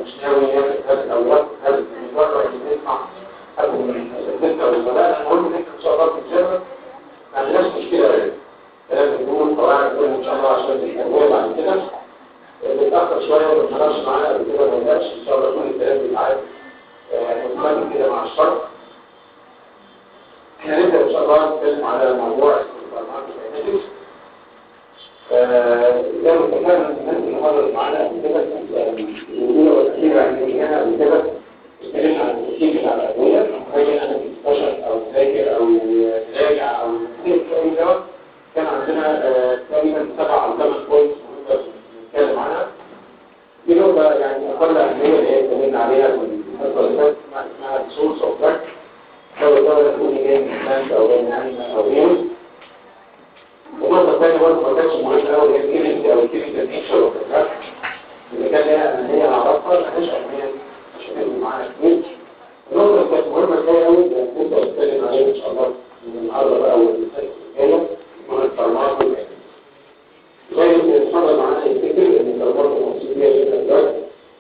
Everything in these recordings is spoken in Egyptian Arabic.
مش ناوي يعمل هذا او ياخد هذا مجرد ان يسمع قبل من الست او الزملاء المهم ان انت ان شاء الله في الجنه ما عندناش مشكله يعني لازم نقول قواعد نقول ان شاء الله عشان التنويه بعد كده بنتاخر شويه وما بنتحركش معانا قبل كده ما نقدرش ان شاء الله كل الكلام بيتعاد مكمل كده مع الشرط احنا نبدا ان شاء الله نتكلم على موضوع الفارماكوكاينetics زي ما اتفقنا الناس اللي حضرت معانا قبل كده الاولى والاخيره يعني هنا قبل كده اتكلمنا عن التركيب بتاع الادويه زي انا بتستشر او تذاكر او راجع او اي دواء كان عندنا تقريبا سبع او ثمان بوينتس مهمه بنتكلم عنها في نقطه يعني اقل اهميه اللي هي اتكلمنا عليها في الفتره اللي فاتت اسمها السورس اوف دراج سواء الدواء يكون جاي من بلانت او جاي من انيمال او غيره النقطة الثانية برضه ما كانتش مهمة أوي هي الكيميكال أو الكيميكال نيتشر أوف الدراج اللي كان ليها أهمية نعرفها مالهاش أهمية مش هتبقى معانا كتير النقطة اللي كانت مهمة شوية أوي اللي هنبدأ نتكلم عليها إن شاء الله من النهاردة بقى والحلقة الجاية اسمها الفارماكو زي ما اتفضل معانا يفتكر إن الفارماكو مقصود بيها جدا الدراج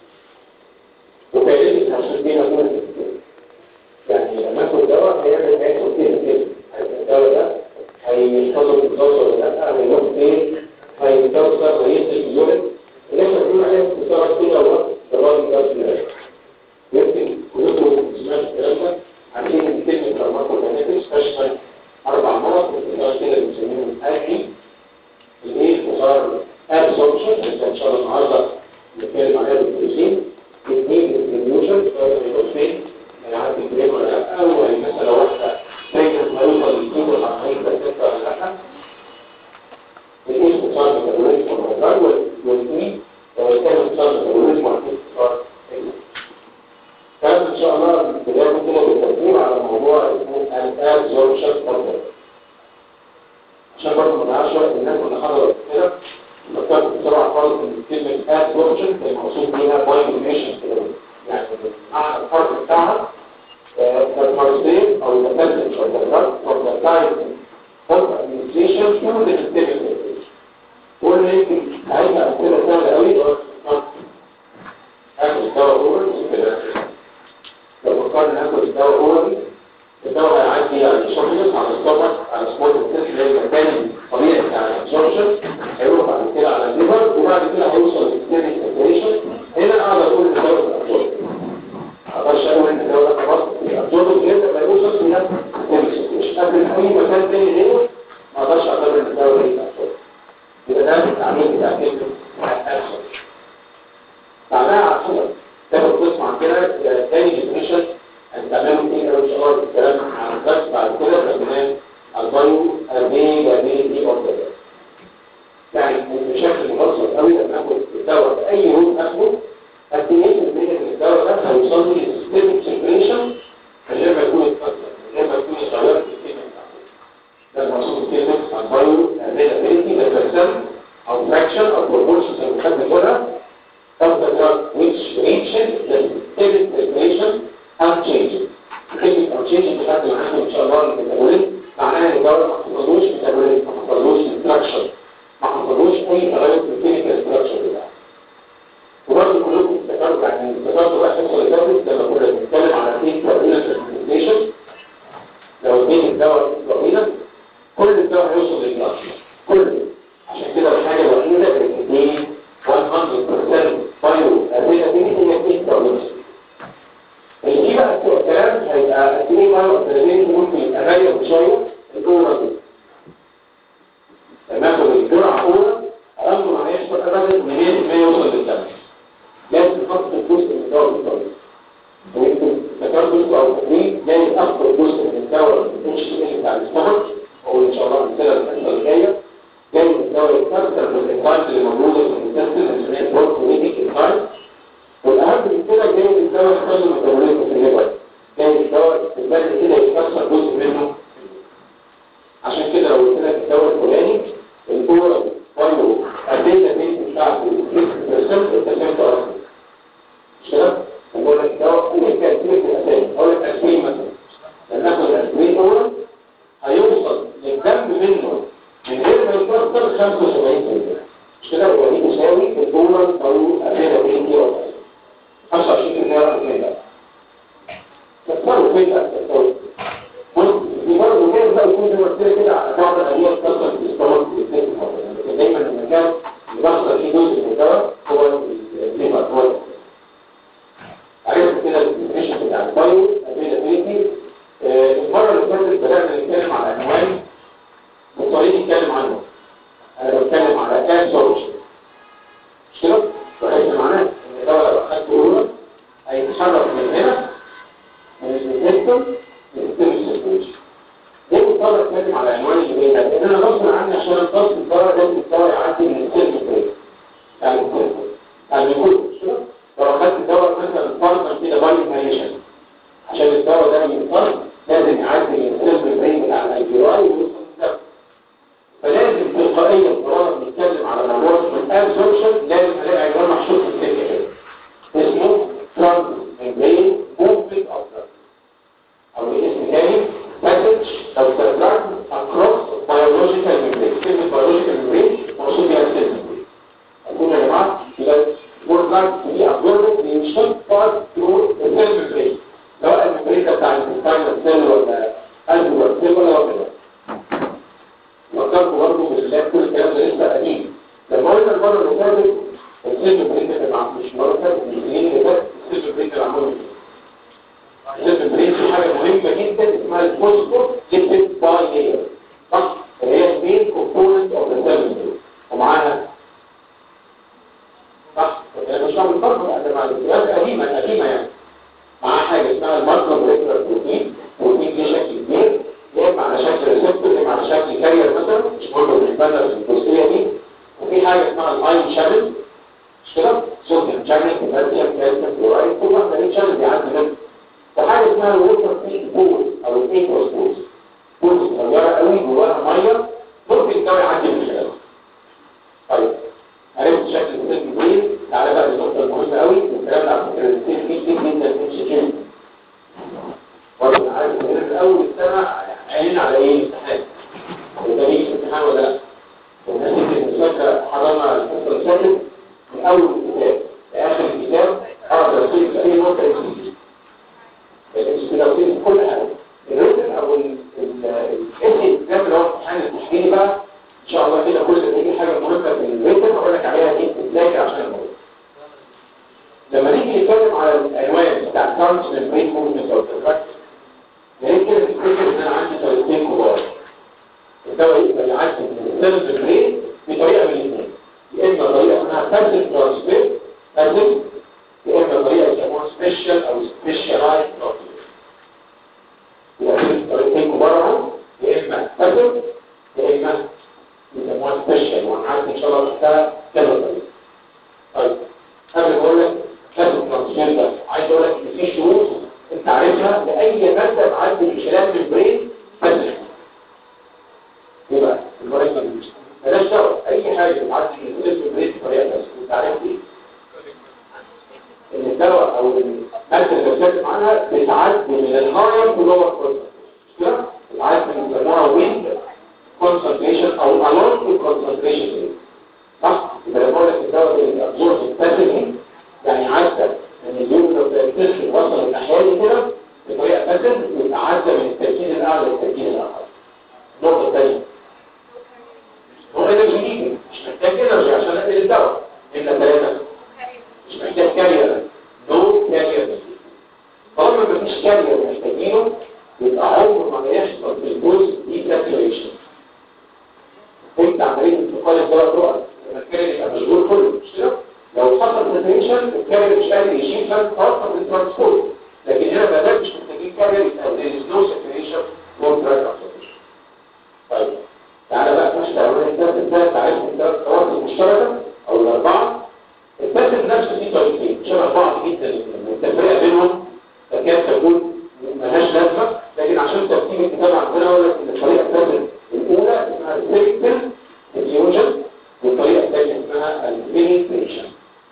وكذلك مقصود بيها ممكن يعني لما اخد دواء هيعمل هيحصل فيه كده الدواء ده هيحصل بالدوسة ولا لا هيروح فين هيتوصل وينزل اليورين اللي احنا بنقول عليه اختصارات كده هو ضرائب الجاز النهائي يمكن كلكم سمعتوا الكلام ده عارفين ان كلمه فارماكوكاينetics تشمل اربع نقط باختصار كده بنسميهم اكي الايه وصار ابسوربشن ان شاء الله النهارده نتكلم عليها بالتفصيل اثنين ديستريبيوشن هيروح فين هيعدي البريم ولا لا او مثلا واحده دايما هيوصل للكيلو الحقيقي ده ولا لا الاسم صار ميتابوليزم والموضوع والاثنين لو كان صار ميتابوليزم والاختصار كان ان شاء الله بدايه كده بالترتيب على موضوع اسمه الابزوربشن كونتنت عشان برضه ما نعرفش الناس اللي حضرت كده فكرت بسرعه خالص ان كلمه ابزوربشن كان مقصود بيها بايونيشن يعني معنى الفرق بتاعها the marketing or the message or the drug or the time of administration to the systemic كل يمكن عايزة أمثلة سهلة قوي هاخد الدواء أول كده لو فكرنا ناخد الدواء أول الدواء هيعدي على الشخص على السtomach على سمول التست اللي هي المكان الطبيعي بتاع الابزوربشن هيروح بعد كده على الليفر وبعد كده هيوصل للسيستميك سيركيليشن هنا اقدر اقول ان الدواء الابزوربشن اقدرش اقول ان الدواء ده خلاص الابزوربشن جدا ما يوصلش لنفس مش قبل اي مكان تاني غيره ما اقدرش اعتبر ان الدواء ده الابزوربشن يبقى ده التعميم بتاع كلمه الابزوربشن معناها عشان تاخد قسم عن كده تاني ديفينيشن هنتعلمه كتير قوي ان شاء الله الكلام عن الدرس بعد كده كمان البايو افيلابيلتي اوف ذا يعني بشكل مبسط قوي لما اخد الدواء باي روت اخده قد ايه المية من الدواء ده هيوصل لي للسيستميك سيركيليشن من غير ما يكون اتكسر من غير ما يكون اتغيرت الكيمياء بتاعته ده المقصود بكلمه البايو افيلابيلتي ده بيرسنت او فراكشن او بروبورشن زي ما خدنا كده of the drug which reaches the systemic circulation unchanged. كلمة unchanged لحد ما نحن إن شاء الله الميتابوليزم معناها إن الدواء ما حصلوش ميتابوليزم ما حصلوش ستراكشر ما حصلوش أي تغير في الكيميكال ستراكشر بتاعه. وبرضه كلكم افتكرتوا يعني افتكرتوا بقى الحصة اللي فاتت لما كنا بنتكلم على اثنين كاربينال سيركيليشن لو اديت الدواء كاربينال كل الدواء هيوصل للجلاس كله عشان كده الحاجة الوحيدة اللي بتديني 100% بايو افيلابيلتي هي اثنين كاربينال اللي بقى الكلام هيبقى اثنين بايو افيلابيلتي ممكن يبقى غالية بشوية الأولى دي لما اخد الجرعة أولى عمره ما هيحصل أبدا من 100% يوصل للدم لازم نحط الجزء من الدواء بالطريقة ويمكن ذكرت جزء أو تقريب لازم أخد جزء من الدواء الاتش سي بتاع الاستمر أو إن شاء الله الأمثلة الحصة الجاية جاي من الدواء يتكسر بالإنزايمز اللي موجودة في الانتستين اللي هي بروتينيتيك انزايم والأهم من كده جاي من الدواء يحصل له ميتابوليزم في الليفر جاي من الدواء البدن كده يتكسر جزء منه عشان كده لو قلت لك الدواء الفلاني الأورال بايو الداتا بيس بتاعته 6% انت فهمت اصلا مش كده؟ بقول لك الدواء اي كان في الاساس اقول لك اسبرين مثلا لما ناخد الاسبرين اورال هيوصل للدم منه من غير ما يكسر 75% مش كده هو دي مساوي الدولار او افيلابيلتي اوف 75% عمليه بتحصل في الاستمرار في الفيس لكن دايما المكان اللي بيحصل فيه جزء من الدواء هو الليفر هو الأساس. عرفت كده الديفينيشن بتاع البايو افيلابيلتي المره اللي فاتت بدانا نتكلم على عنوان والطريق نتكلم عنه انا بتكلم على ابسوربشن مش كده؟ فليس معناه ان الدواء لو اخدته اورال هيتحرك من هنا من الانتستم للسيستم السيركيوليشن ليه مضطر اتكلم على عنوان اللي جاي ده؟ لان انا غصب عني عشان امتص الدواء لازم الدواء يعدي من السيركل بريك يعني السيركل يعني يكون مش كده؟ لو اخدت الدواء مثلا فرضا كده باي انهاليشن عشان الدواء ده ينطلق لازم يعدي من السيركل بريك بتاع الايبيراي ويوصل للدم فلازم تلقائيا طالما بنتكلم على موضوع الابسوربشن لازم نلاقي عنوان محطوط في السكه كده اسمه ترانس ميمبرين موفمنت اوف او اسم تاني passage او تراك across biological membrane كلمه biological membrane مقصود بيها السيل اقول يا جماعه يبقى work like to be absorbed in short part through the cell membrane سواء الممبرين ده بتاع الانتستينال سيل ولا الفيولار سيل ولا وكده فكرت برضه بالله كل الكلام ده لسه قديم لما قلنا المره اللي فاتت السيل بريك اللي معمول مش مره فاتت مش السنين اللي فاتت السيل بريك اللي معمول السيل بريك في حاجه مهمه جدا اسمها الفوسفور ليبيد باي لاير صح اللي هي المين كومبوننت اوف ذا سيل ومعاها صح انا مش هعمل فرق ده مع الكلام قديمه قديمه يعني معاها حاجه اسمها الماركر بريكر بروتين بروتين ليه شكل كبير يا اما على شكل ريسبتور يا اما على شكل كارير مثلا مش مهم بالنسبه لنا في الجزئيه دي وفي حاجه اسمها الاين شانل مش كده صوديوم شانل بوتاسيوم كالسيوم كلورايد كل واحده من شانل بيعدي منه وحاجه اسمها الووتر فيد بول او الايكوس بول بول صغيره قوي جواها ميه ممكن الدواء يعدي من خلالها طيب عرفت شكل السيل بريد تعالى بقى للنقطه المهمه قوي والكلام ده على فكره السيل فيه كتير جدا في الشكل برضه عارف ان في اول السنه عينين على ايه امتحان وده ليه امتحان ولا لا والناس اللي فاكره حضرنا الحصه اللي فاتت من اول الكتاب لاخر الكتاب اقدر اصير في اي نقطه اكسكيوز الاكسكيوز في كل حاجه الريتن او الاسي الكتاب اللي هو الامتحان التحليلي بقى ان شاء الله كده كل ما تيجي حاجه مهمه في الريتن هقول لك عليها دي تذاكر عشان الموضوع لما نيجي نتكلم على العنوان بتاع ترانس ميمبرين موفمنت او تراكت يعني كده تفتكر ان انا عندي طريقتين كبار الدواء يقدر يعدي من السيلز برين بطريقه من الاثنين يا اما طريقه اسمها باسيف ترانسفير باسيف يا اما طريقه يسموها سبيشال او سبيشالايز ترانسفير يبقى في طريقتين كبار اهو يا اما باسيف يا اما يسموها سبيشال وهنعرف ان شاء الله تحتها كذا طريقه طيب قبل ما اقول لك باسيف ترانسفير ده عايز اقول لك ان في شروط انت عارفها لأي مادة تعدي من خلال الممبرين بس يبقى المريض ما بيجيش بلاش دواء اي حاجة تعدي من خلال الممبرين بطريقة بس انت عارف ايه ان الدواء او المادة اللي بتكلم عنها بتعدي من الهاير تو لور كونسنتريشن بتعدي من بيسموها ويند كونسنتريشن او الون كونسنتريشن صح يبقى لما اقول لك الدواء اللي ابزورب باسيفلي يعني عدى ان اليوم لو التركيز وصل الناحيه دي كده بطريقه فاسد يتعدى من التركيز الاعلى للتركيز الاقل النقطه الثانيه هو انرجي ليجي مش محتاج انرجي عشان اقتل الدواء الا ثلاثه مش محتاج كارير نو كارير طالما مفيش كارير محتاجينه يبقى عمره ما يحصل في الجزء دي ساتوريشن انت عمليه انتقال الدواء رؤى لما الكارير يبقى مشغول كله مش كده لو حصل ساتوريشن الكارير مش قادر يشيل فانت بالترانسبورت لكن هنا ما مش محتاجين كارير او there is no saturation no drug absorption طيب تعالى بقى نشرح الاولاني الثالث الثالث عرفنا الثلاث خواص المشتركه او الاربعه الثالث نفسه فيه طريقتين شبه بعض جدا والتفرقه بينهم تكاد تكون ملهاش لازمه لكن عشان ترتيب الكتاب عندنا اقول لك ان الطريقه الثالثه الاولى اسمها السيكتل ديفيوجن والطريقه الثانيه اسمها الفينيتريشن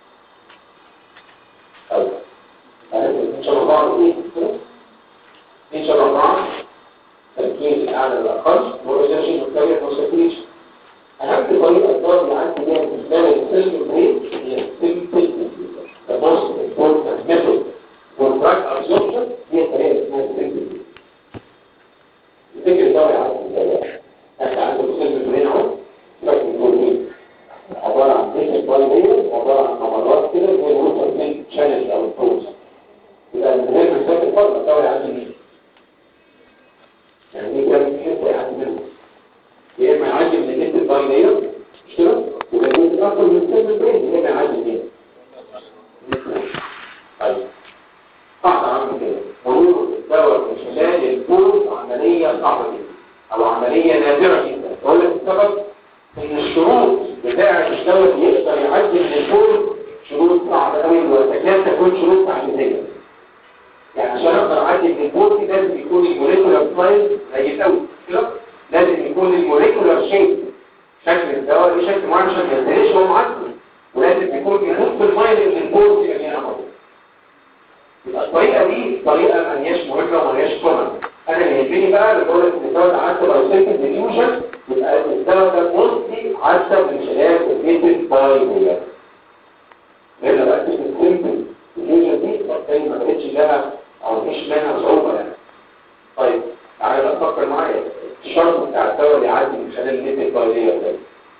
طيب ان شاء الله بعض ايه ان شاء الله بعض تركيز الاعلى والاقل والانرجي والكارير والسيكريشن اهم طريقه الدواء اللي عندي بيها بالنسبه لي السيلف بريك هي السيمبل the most important method for drug absorption هي الطريقه اسمها السيمبل الفكر الدواء يعرف ازاي احنا عنده هيعدي من الجسم الباينية مش كده؟ وده الجزء اكتر من السيل البرين هنا هيعدي فين؟ طيب صعب عامل كده مرور الدواء من خلال البول عملية صعبة جدا او عملية نادرة جدا اقول لك السبب ان الشروط بتاعة الدواء يقدر يعدي من البول شروط صعبة قوي وتكاد تكون شروط تعجيزية يعني عشان اقدر اعدي من البول دي لازم يكون الموليكولار سايز قليل قوي كده لازم يكون الموليكولار شيب شكل الدواء ليه شكل معين عشان ما ينزلش وهو معدي ولازم يكون بيموت في الميه اللي البول دي مليانه ميه يبقى الطريقه دي طريقه ما هياش مهمه وما هياش كومن انا اللي يهمني بقى اللي بقول لك ان الدواء ده عدى بايوسيكل ديفيوجن يبقى الدواء ده مصري عدى من خلال الجيتد باي هنا بقى كلمه سيمبل ديفيوجن دي بالتالي ما بقتش لها او مفيش منها صعوبه يعني طيب تعالى بقى فكر معايا الشرط بتاع الدواء اللي يعدي من خلال الجيتد باي دي ده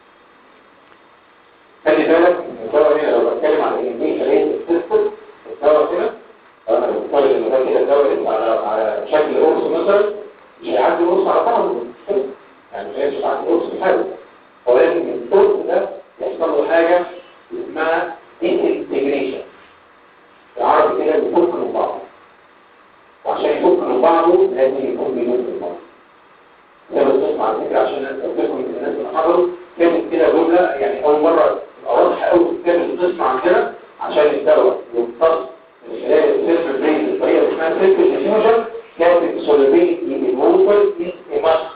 خلي بالك ان الدواء هنا لو بتكلم عن الانجليزي خليه السيستم الدواء هنا انا بفترض ان ده كده الدواء لسه على على شكل قرص مثلا مش هيعدي قرص على بعضه يعني مش هيعدي قرص بحاله ولكن القرص ده يحصل له حاجه اسمها انتجريشن العربي كده بيفك من بعضه وعشان يفك من بعضه لازم يكون بيموت من بعضه ده بس على فكره عشان اتفقكم من الناس اللي حضروا كانت كده جمله يعني اول مره تبقى واضحه قوي في كتاب القسم عندنا عشان الدواء يمتص من خلال السيرفر برين الطريقه اللي اسمها سيرفر ديفيوجن كانت سوليبيليتي ريموفال از ماست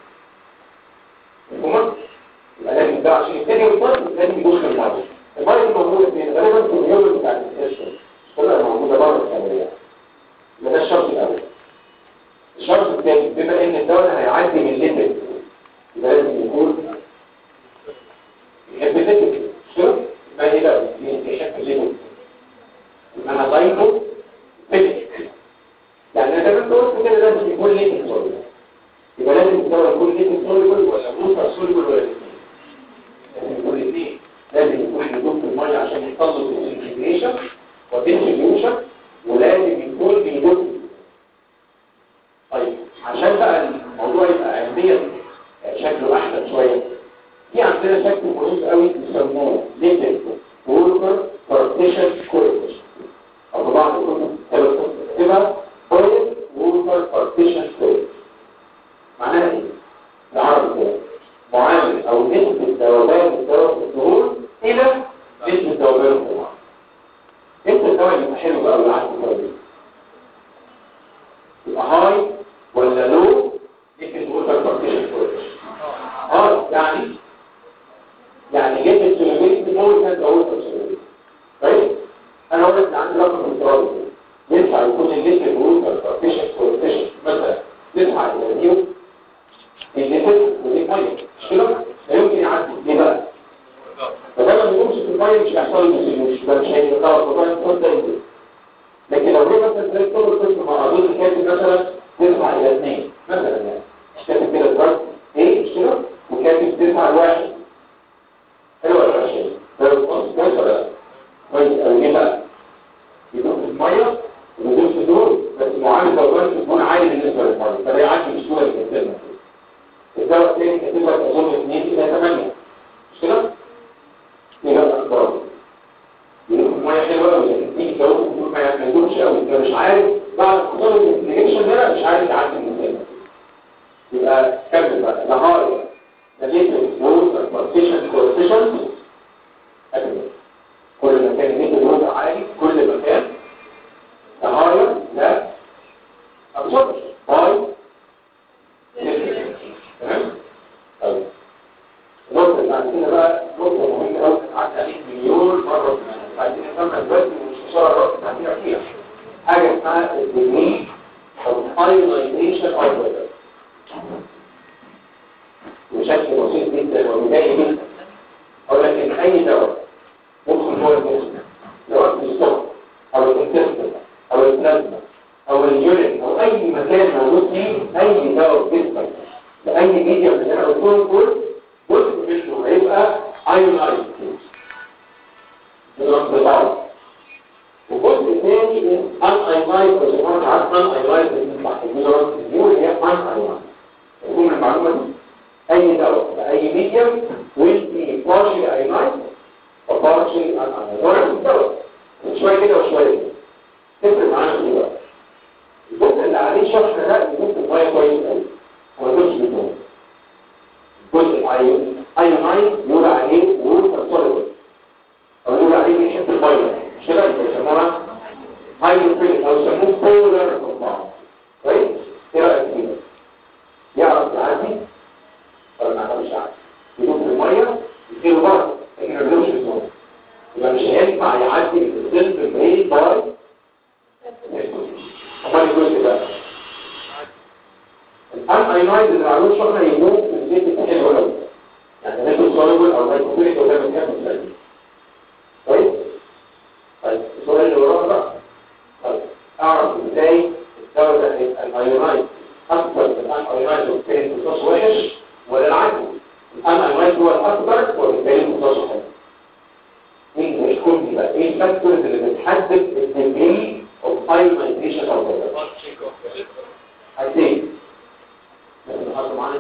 مفهوم؟ يبقى لازم ده عشان يبتدي يمتص لازم يدخل الميه الميه دي موجوده فين؟ غالبا في اليوم بتاع الاستشفاء كلها موجوده بره العمليه يبقى ده الشرط الاول الشرط الثاني بما ان الدواء هيعدي من ليميت يبقى لازم يكون يحب الليميت شوف ما هي بقى يحب الليميت يبقى انا ضايفه فيزيك يعني انا كمان قلت كده لازم يكون ليميت سوليبل يبقى لازم الدواء يكون ليميت سوليبل ولا موتر سوليبل ولا الاثنين لازم يكون الاثنين لازم يكون يدوب في الميه عشان يحصل له الانتجريشن والديستريبيوشن ولازم يكون بيدوب طيب عشان بقى الموضوع يبقى علميا شكله احسن شويه في عندنا شكل مهم قوي بيسموه ليتل وولفر بارتيشن كورتيش او طبعا الكتب بتكتبها بويل وولفر بارتيشن كورتيش معناها ايه؟ بالعربي كده معامل او نسبة ذوبان الدواء في الظهور الى نسبة ذوبان الخمار امتى الدواء يبقى حلو بقى والعكس كويس يبقى هاي ولا لو لكن ووتر بارتيشن كويس اه يعني يعني جبت السلوبيت بمول كانت اول تسلوبيت طيب انا اقول لك عندي رقم افتراضي ينفع يكون الليتر ووتر بارتيشن كويس مثلا ينفع الى ديو الليتر ودي ميه مش كده لا يمكن يعدي ليه بقى فده لما يمشي في الميه مش هيحصل له سيلوش ده مش هيبقى خلاص وده يكون ده لكن لو جه مثلا زي طول القسم مع عضوين كاتب مثلا تسعة إلى اثنين مثلا يعني مش كاتب كده دراج ايه مش كده وكاتب تسعة لواحد حلو ولا وحش ده بص كويس ولا لا كويس أو ليه بقى يدوب في المية ويدوب في الدور بس معامل دوران تكون عالي بالنسبة للمية فده يعدي بسهولة الكتابة الدواء الثاني كاتب لك أظن اثنين إلى ثمانية مش كده؟ ايه بقى أخبار يدوب في المية حلوة أوي لكن تيجي تجاوب ما يدوبش أوي أنت مش عارف بعد خطوط الانتجريشن ده مش عارف يعدي من الثاني يبقى كمل بقى نهار نتيجة الفلوس البارتيشن كورتيشن كل ما كان نتيجة الفلوس عالي كل ما كان نهار لا أبصر باي تمام طيب النقطة اللي عندنا بقى نقطة مهمة أوي قعدت عليك مليون مرة عايزين نفهمها دلوقتي ومش بسرعة الوقت عندنا فيها حاجة اسمها الديني أو ionization of weather بشكل بسيط جدا وبدائي جدا ولكن أي دواء يدخل جوه الجسم سواء في الصوت أو الانتستين أو البلازما أو اليورين أو أي مكان موجود فيه أي دواء في جسمك بأي ميديا من اللي أنا قلتهم دول جزء منه هيبقى ionized بالانقطاع وجزء ثاني unionized بس مرة عارف unionized بتطلع الميلرات الديول هي unionized تكون المعلومة دي اي دواء باي ميديم will be partially ionized or partially unionized هو نفس الدواء شويه كده وشويه كده تفرق معانا في الوقت الجزء اللي عليه شرح ده يموت الميه كويس قوي هو الجزء بتاعه الجزء الايون ايونايز يقول عليه ووتر سوليبل او يقول عليه بيحب الميه مش كده بيسموها هايدروفيل او يسموه بولر كومباوند كويس ايه رايك فيه يعرف يعدي ولا ما يعرفش يعدي يدوب في الميه يصير بره لكن ما بيدوبش في الزون يبقى مش هينفع يعدي السيلف بريد باي امال الجزء ده الان اينايد اللي معلوش شحنه يموت في الزيت الحلو قوي يعني ناكل سوليبل او مايكروفيليك وده بنحب الثاني كويس طيب السؤال اللي وراه بقى طيب اعرف ازاي الدواء ده هيبقى الايونايد اكثر من الان ايونايد وبالتالي امتصاصه وحش ولا العكس الان ايونايد هو الاكثر وبالتالي امتصاصه حلو مين بيحكم لي بقى ايه الفاكتورز اللي بتحدد الديجري اوف ايونايزيشن اوف ذا حاجتين لازم نحط معانا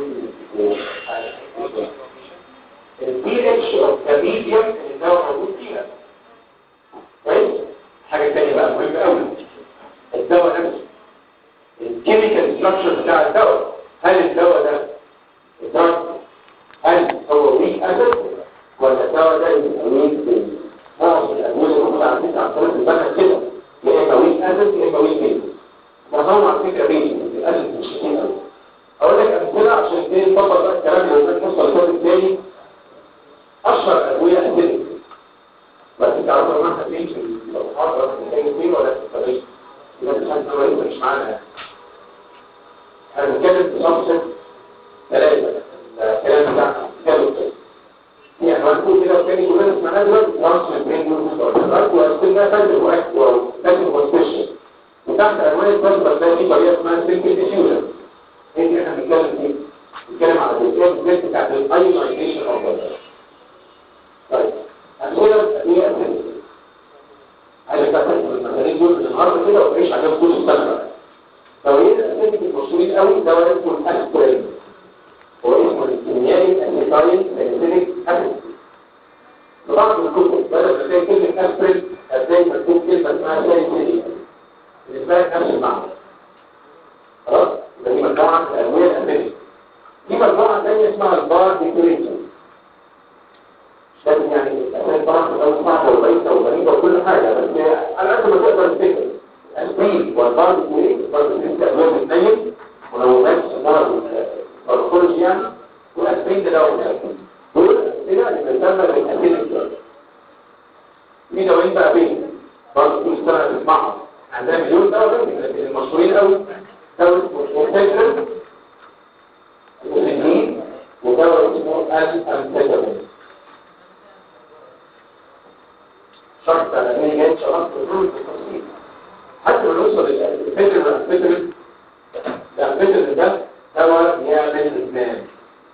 البي اتش اوف ذا ميديم اللي الدواء موجود فيها كويس حاجه ثانيه بقى مهمه قوي الدواء نفسه الكيميكال ستراكشر بتاع الدواء هل الدواء ده الدواء هل هو ويك اسيد ولا الدواء ده يبقى ويك بيز معظم الادويه اللي موجوده على فكره على طريق البحث كده يا اما ويك اسيد يا اما ويك بيز معظمهم على فكره بيز الاسيد مش كتير قوي اقول لك امثله عشان ايه نطبق بقى الكلام اللي قلنا نوصل للفرق الثاني اشهر ادويه اسيدك بس انت عارف ما احنا فين في المحاضره في فين ولا في الطريق يبقى الانسان هو لسه مش معانا يعني احنا بنتكلم في صفحه ثلاثه الكلام بتاع كتاب الطب يعني هنقول كده تاني كلنا سمعناه دلوقتي ترانس برين جلوكوز وقلنا فاكر واحد وفاكر وسبيشال وتحت عنوان الفاكر ده في طريقه اسمها سيمبل ديفيوجن انت احنا بنتكلم فيه بنتكلم على الجزء بتاعت الايونايزيشن اوف ذا طيب أمثلة هي أمثلة عايزك بقى تاخد المثالين دول من النهارده كده وتعيش عليهم طول السنة بقى لو هي الأسئلة المشهورين قوي ده هو اسمه الأسبرين هو اسمه الكيميائي الأسيتايل ساليسيليك أسيد في بعض الكتب بدل ما تلاقي كلمة أسبرين هتلاقي مكتوب كلمة اسمها ساليسيليك بالنسبة لك نفس المعنى خلاص يبقى دي مجموعة من الأدوية الأسيدية في مجموعة ثانية اسمها البار ديكوريشن لازم يعني الأساس طبعا أو صعبة وبيتة وغريبة وكل حاجة بس على قد ما تقدر تفتكر الأسبرين والبار ديكوريشن البار ديكوريشن أدوية بتنيم منومات مرض الفارماكولوجي يعني والأسبرين ده دواء مسكن دول أسئلة اللي بتسمى بالأسيديك في دوايين بقى بين برضه كل سنة تسمعهم عندنا مليون دواء لكن المشهورين قوي دواء اسمه مورتيزن المسنين ودواء اسمه الأمفيتامين شرط على ان جاي شرط كل التفاصيل حتى لو نوصل للفكر الفكر الفكر ده دواء يعمل ادمان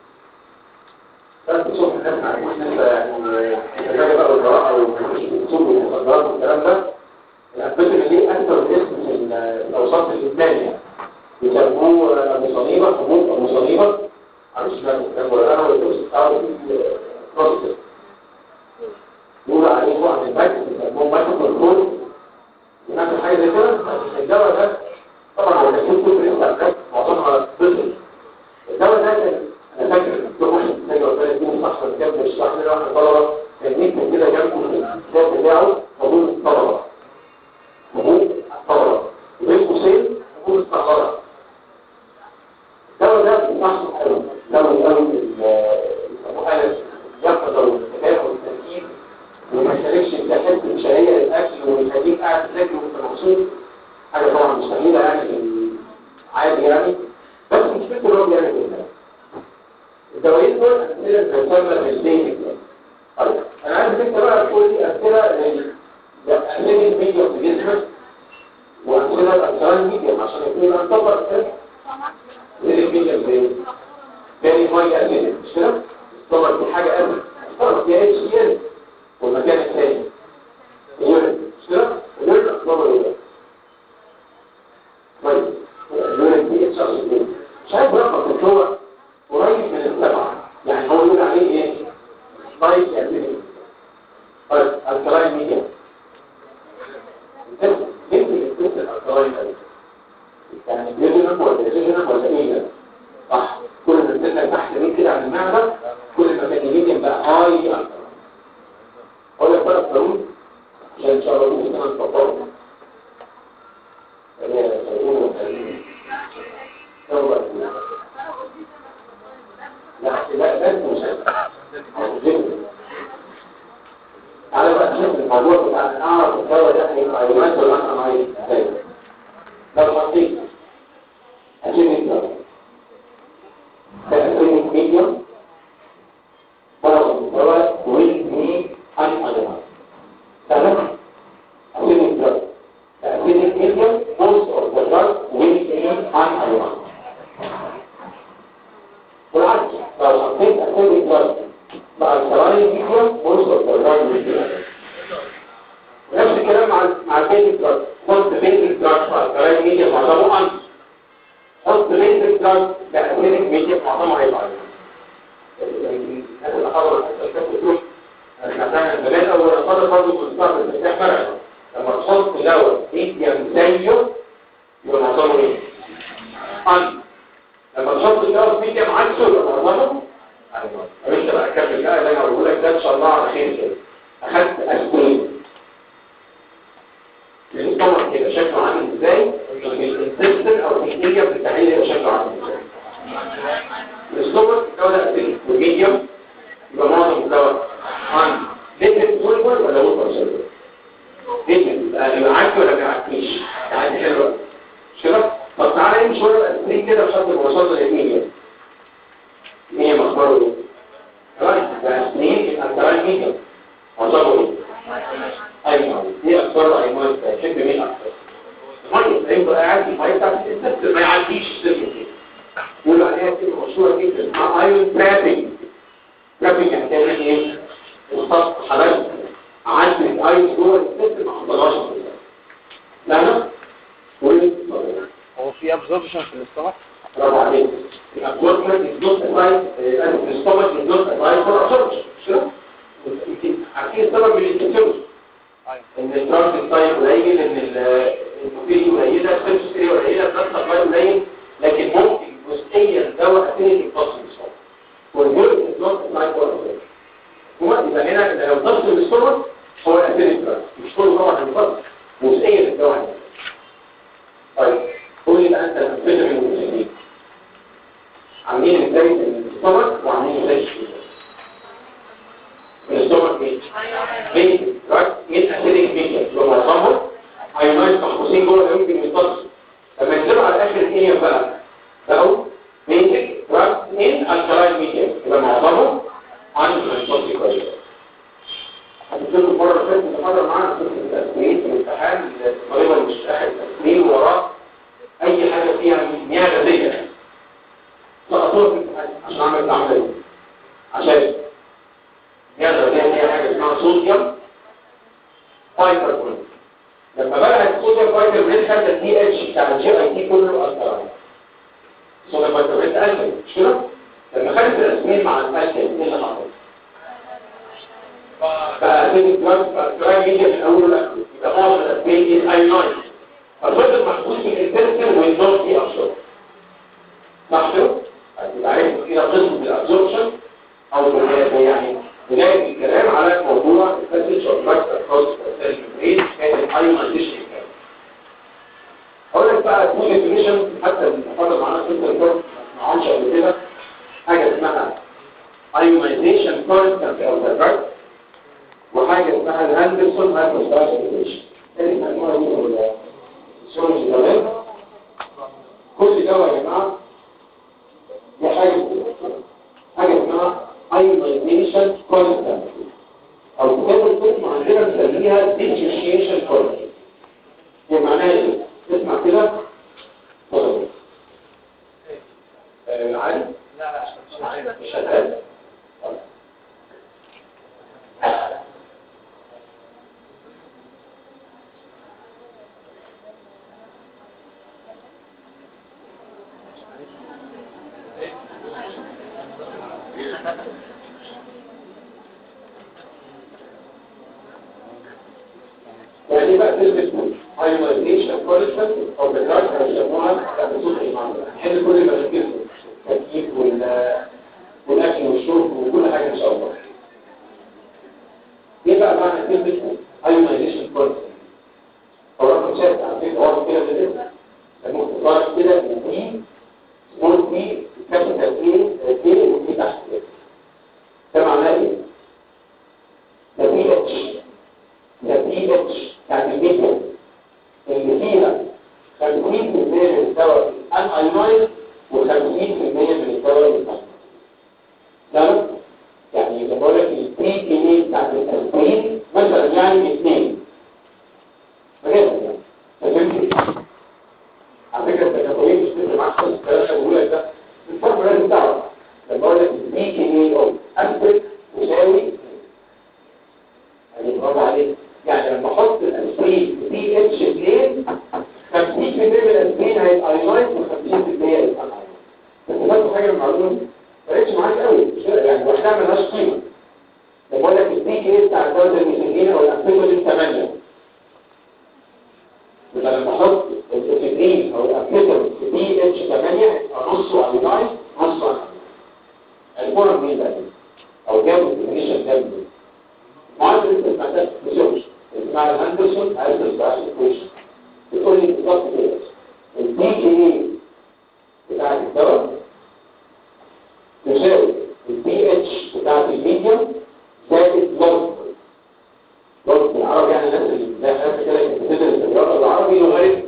فانت تشوف الناس عارفين ان انت يعني بقى والقراءه والوصول والمخدرات والكلام ده الفكر دي اكثر اسم في الاوساط الادمان يعني بيسموه مصنيبه حبوب او مصنيبه معلش بقى الكلام ولا انا ولا دوس او بروسيس يقول عليه نوع من المايكرو بيسموه مايكرو كنترول نفس حاجه زي كده الدواء ده طبعا هو كان كتب لسه معظمها طفل الدواء ده كان انا فاكر الدكتور واحد زي ما قلت لك صح كان بيشرح لنا واحد طلبه كان يكتب كده جنبه في الكتاب بتاعه حبوب الطلبه حبوب الطلبه وبين قوسين حبوب الطلبه الدواء ده بيصحصح قوي قوي قوي بيسموه ألف يقدر الانتباه والتركيز وما يخليكش تحس بشهية الأكل ويخليك قاعد تذاكر وانت مبسوط حاجة طبعا مستحيلة يعني في عادي يعني بس مشكلته اللي هو بيعمل كده الدوايين دول أسئلة بتسمى بالبيزك طيب أنا عايز انت بقى تقول لي أسئلة أسئلة الميديا في جسمك وأسئلة الأسئلة الميديا عشان يكون أنطبق أسئلة الميديا في تاني مية أسئلة مش كده؟ طبعا دي حاجة أسئلة طبعا دي اتش سي ال والمكان الثاني اليونت مش كده؟ اليونت أكبر اليونت طيب اليونت دي اتش ار سي مش عارف رقم بس هو قريب من السبعة لايك اكتيفيتي طيب الكلاين ميديا انت بتكتب الكلاين يعني جيجنم ولا جيجنم ولا ايه صح كل ما تنزل تحت مين كده عن المعدة كل ما كان الميديم بقى هاي اكتر اقول لك بقى القانون عشان ان شاء الله نقول سنة التطور لا لا لا انت تعالى بقى نشوف الموضوع بتاع ان اعرف الدواء ده هيبقى ايونات ولا انا معايا ازاي لو حطيت عشان الدواء تأثير ميديوم فرض الدواء ويزني عن ايونات تمام عشان الدواء تأثير ميديوم most of the drug ويزني عن ايونات بالعكس لو حطيت تأثير الدواء مع الثواني ميديوم most of the drug ويزني نفس الكلام مع مع البيزك دراج قلت بيزك دراج مع الثواني ميديوم معظمه انت حط بيزك دراج تأثيرك ميديوم معظمه هيبقى الناس اللي حضروا الحساسات بتقول احنا كان زمان اول ما حضر برضه بنستخدم المفتاح مرعي لما تحط دواء ميديوم زيه يبقى معظمه ايه؟ انت لما تحط دواء ميديوم عكسه يبقى معظمه طب انت بقى كمل بقى اللي انا هقوله لك ده ان شاء الله على خير كده اخدت اسبرين الاستمر كده شكله عامل ازاي الانسبتر او التكنيكيا بتاعيه يبقى شكله عامل ازاي الاستمر الدواء ده اسيدك والميديوم يبقى معظم الدواء عن ليكت سولفر ولا ووتر سولفر ليكت يبقى عكس ولا ما يعكسش يعني حلوه مش كده طب تعالى نمشي شويه الاسبرين كده لحد ما وصلنا للميديوم ايه مخبره ايه رايت ده اسبرين يبقى الكلام ميديوم معظمه ايه ايوه دي اكثر ايمان تحب مين اكثر الميه هيبقى قاعد في الميه بتاعت السبت ما يعديش السبت كده يقول عليها كلمه مشهوره جدا اسمها ايون ترابنج ترابنج يعني تعمل ايه؟ وسط حضرتك عدت الايون جوه السبت ما حصلهاش لا لا هو في ابزوربشن في الاستمر برافو عليك الابزوربشن از نوت ابلايد الاستومك از نوت ابلايد فور ابزوربشن مش كده؟ عارفين السبب من الانتسيوس ان الترانس ستايل قليل ان المفيد قليله السيرفيس قليله البلاد سبلاي قليل لكن ممكن جزئيا دواء اسيدك يفصل الصوت والجزء النوت سبلاي فور هو يبقى هنا لو فصل الصوت هو الاسيدك بس مش كله طبعا هيفصل جزئيا الدواء طيب قول لي بقى انت الفيتامين والفيتامين عاملين ازاي السtomach وعاملين ازاي الشيء السtomach ايه؟ بيت دراج من اسيدك ميديا لو معظمهم ايونايز محبوسين جوه يمكن يمتصوا لما ينزلوا على اخر ايه بقى بقوا بيتك دراج من الكلاين ميديا يبقى معظمهم عنده يمتصوا كويس هتشوفوا المره اللي فاتت اللي حضر معانا في التسميم في الامتحان الطالبه اللي مش قاعد تسميم وراه اي حاجه فيها مياه غازيه سقطوها في الامتحان عشان اعمل العمليه عشان يقدر يعمل هي حاجه اسمها صوديوم بايكربونات لما بدأت الصوديوم بايكربونات خدت الدي اتش بتاع الجي اي تي كله اثر الصوديوم بايكربونات قلت مش كده لما خدت الاسمين مع الالكل ايه اللي حصل بقى اسيد دراج فالكلاين ميديا من اول لاخر يبقى معظم الاسمين دي ايونايز فالفضل محبوس في الانترسل والنوت دي ابسورب صح كده؟ يبقى عرفت كده قسم الابسوربشن او يعني بداية الكلام على موضوع الفاسج of drugs across the cell membrane كان الايونايزيشن اقول لك بقى two definition حتى اللي حضر معانا في الكورس ما عملش قبل كده حاجه اسمها ionization constant of the drug وحاجه اسمها الهاندرسون هايبوستايزيشن تاني مجموعه دي السولوجي كمان كل دواء يا جماعه دي حاجه حاجه اسمها ionization constant او كتاب القسم عندنا بنسميها dissociation constant هي معناها ايه؟ تسمع كده اتفضل عادي؟ لا لا مش شغال؟ كلمة ionization quality of the drug هيسموها بصوت الإيمان هنحل كل مشاكلهم التكييف وال والأكل والشرب وكل حاجة إن شاء الله ايه بقى معنى كلمة ionization quality هو رقم شات على فكرة هو كده بالاسم المختصر كده دي سمول دي كابيتال ايه ايه ودي تحت كده ده معناه ايه؟ ده بي اتش ده بي اتش يعني الميديا اللي فيها 50% من الدواء الانايونايز و50% من الدواء الانايونايز تمام؟ يعني لما بقول لك البي جنيه بتاعت التسويق مثلا يعني اثنين بجد يعني فهمت على فكره التكافؤين مش تفرق معاك خالص الكلام اللي بقوله لك ده الفرق لازم تعرف لما بقول لك البي جنيه او اسبك يساوي يعني برافو عليك يعني لما احط الاسبرين بي اتش 2 50% من الاسبرين هيبقى ايونايز و50% هيبقى ايونايز بس برضه حاجه من المعلومه دي ما بقتش معاك قوي مش كده؟ يعني لوحدها مالهاش قيمه لما اقول لك البي كي بتاع الجوز الميثيلين او الامفيتولين 8 يبقى لما احط الافيدرين او الامفيتولين في بي اتش 8 هيبقى نصه ايونايز نصه ايونايز الفورم مين ده؟ او جاب الديفينيشن جاب معادله المعادلات بسيوش اسمها الهندرسون هايدرس كلاسيفيكيشن بتقول لي بالظبط كده البي كي بتاع الدواء تساوي البي اتش بتاعت الميديوم زائد لوج لوج بالعربي يعني الناس اللي زي حضرتك كده كانت بتدرس الرياضه العربي لغايه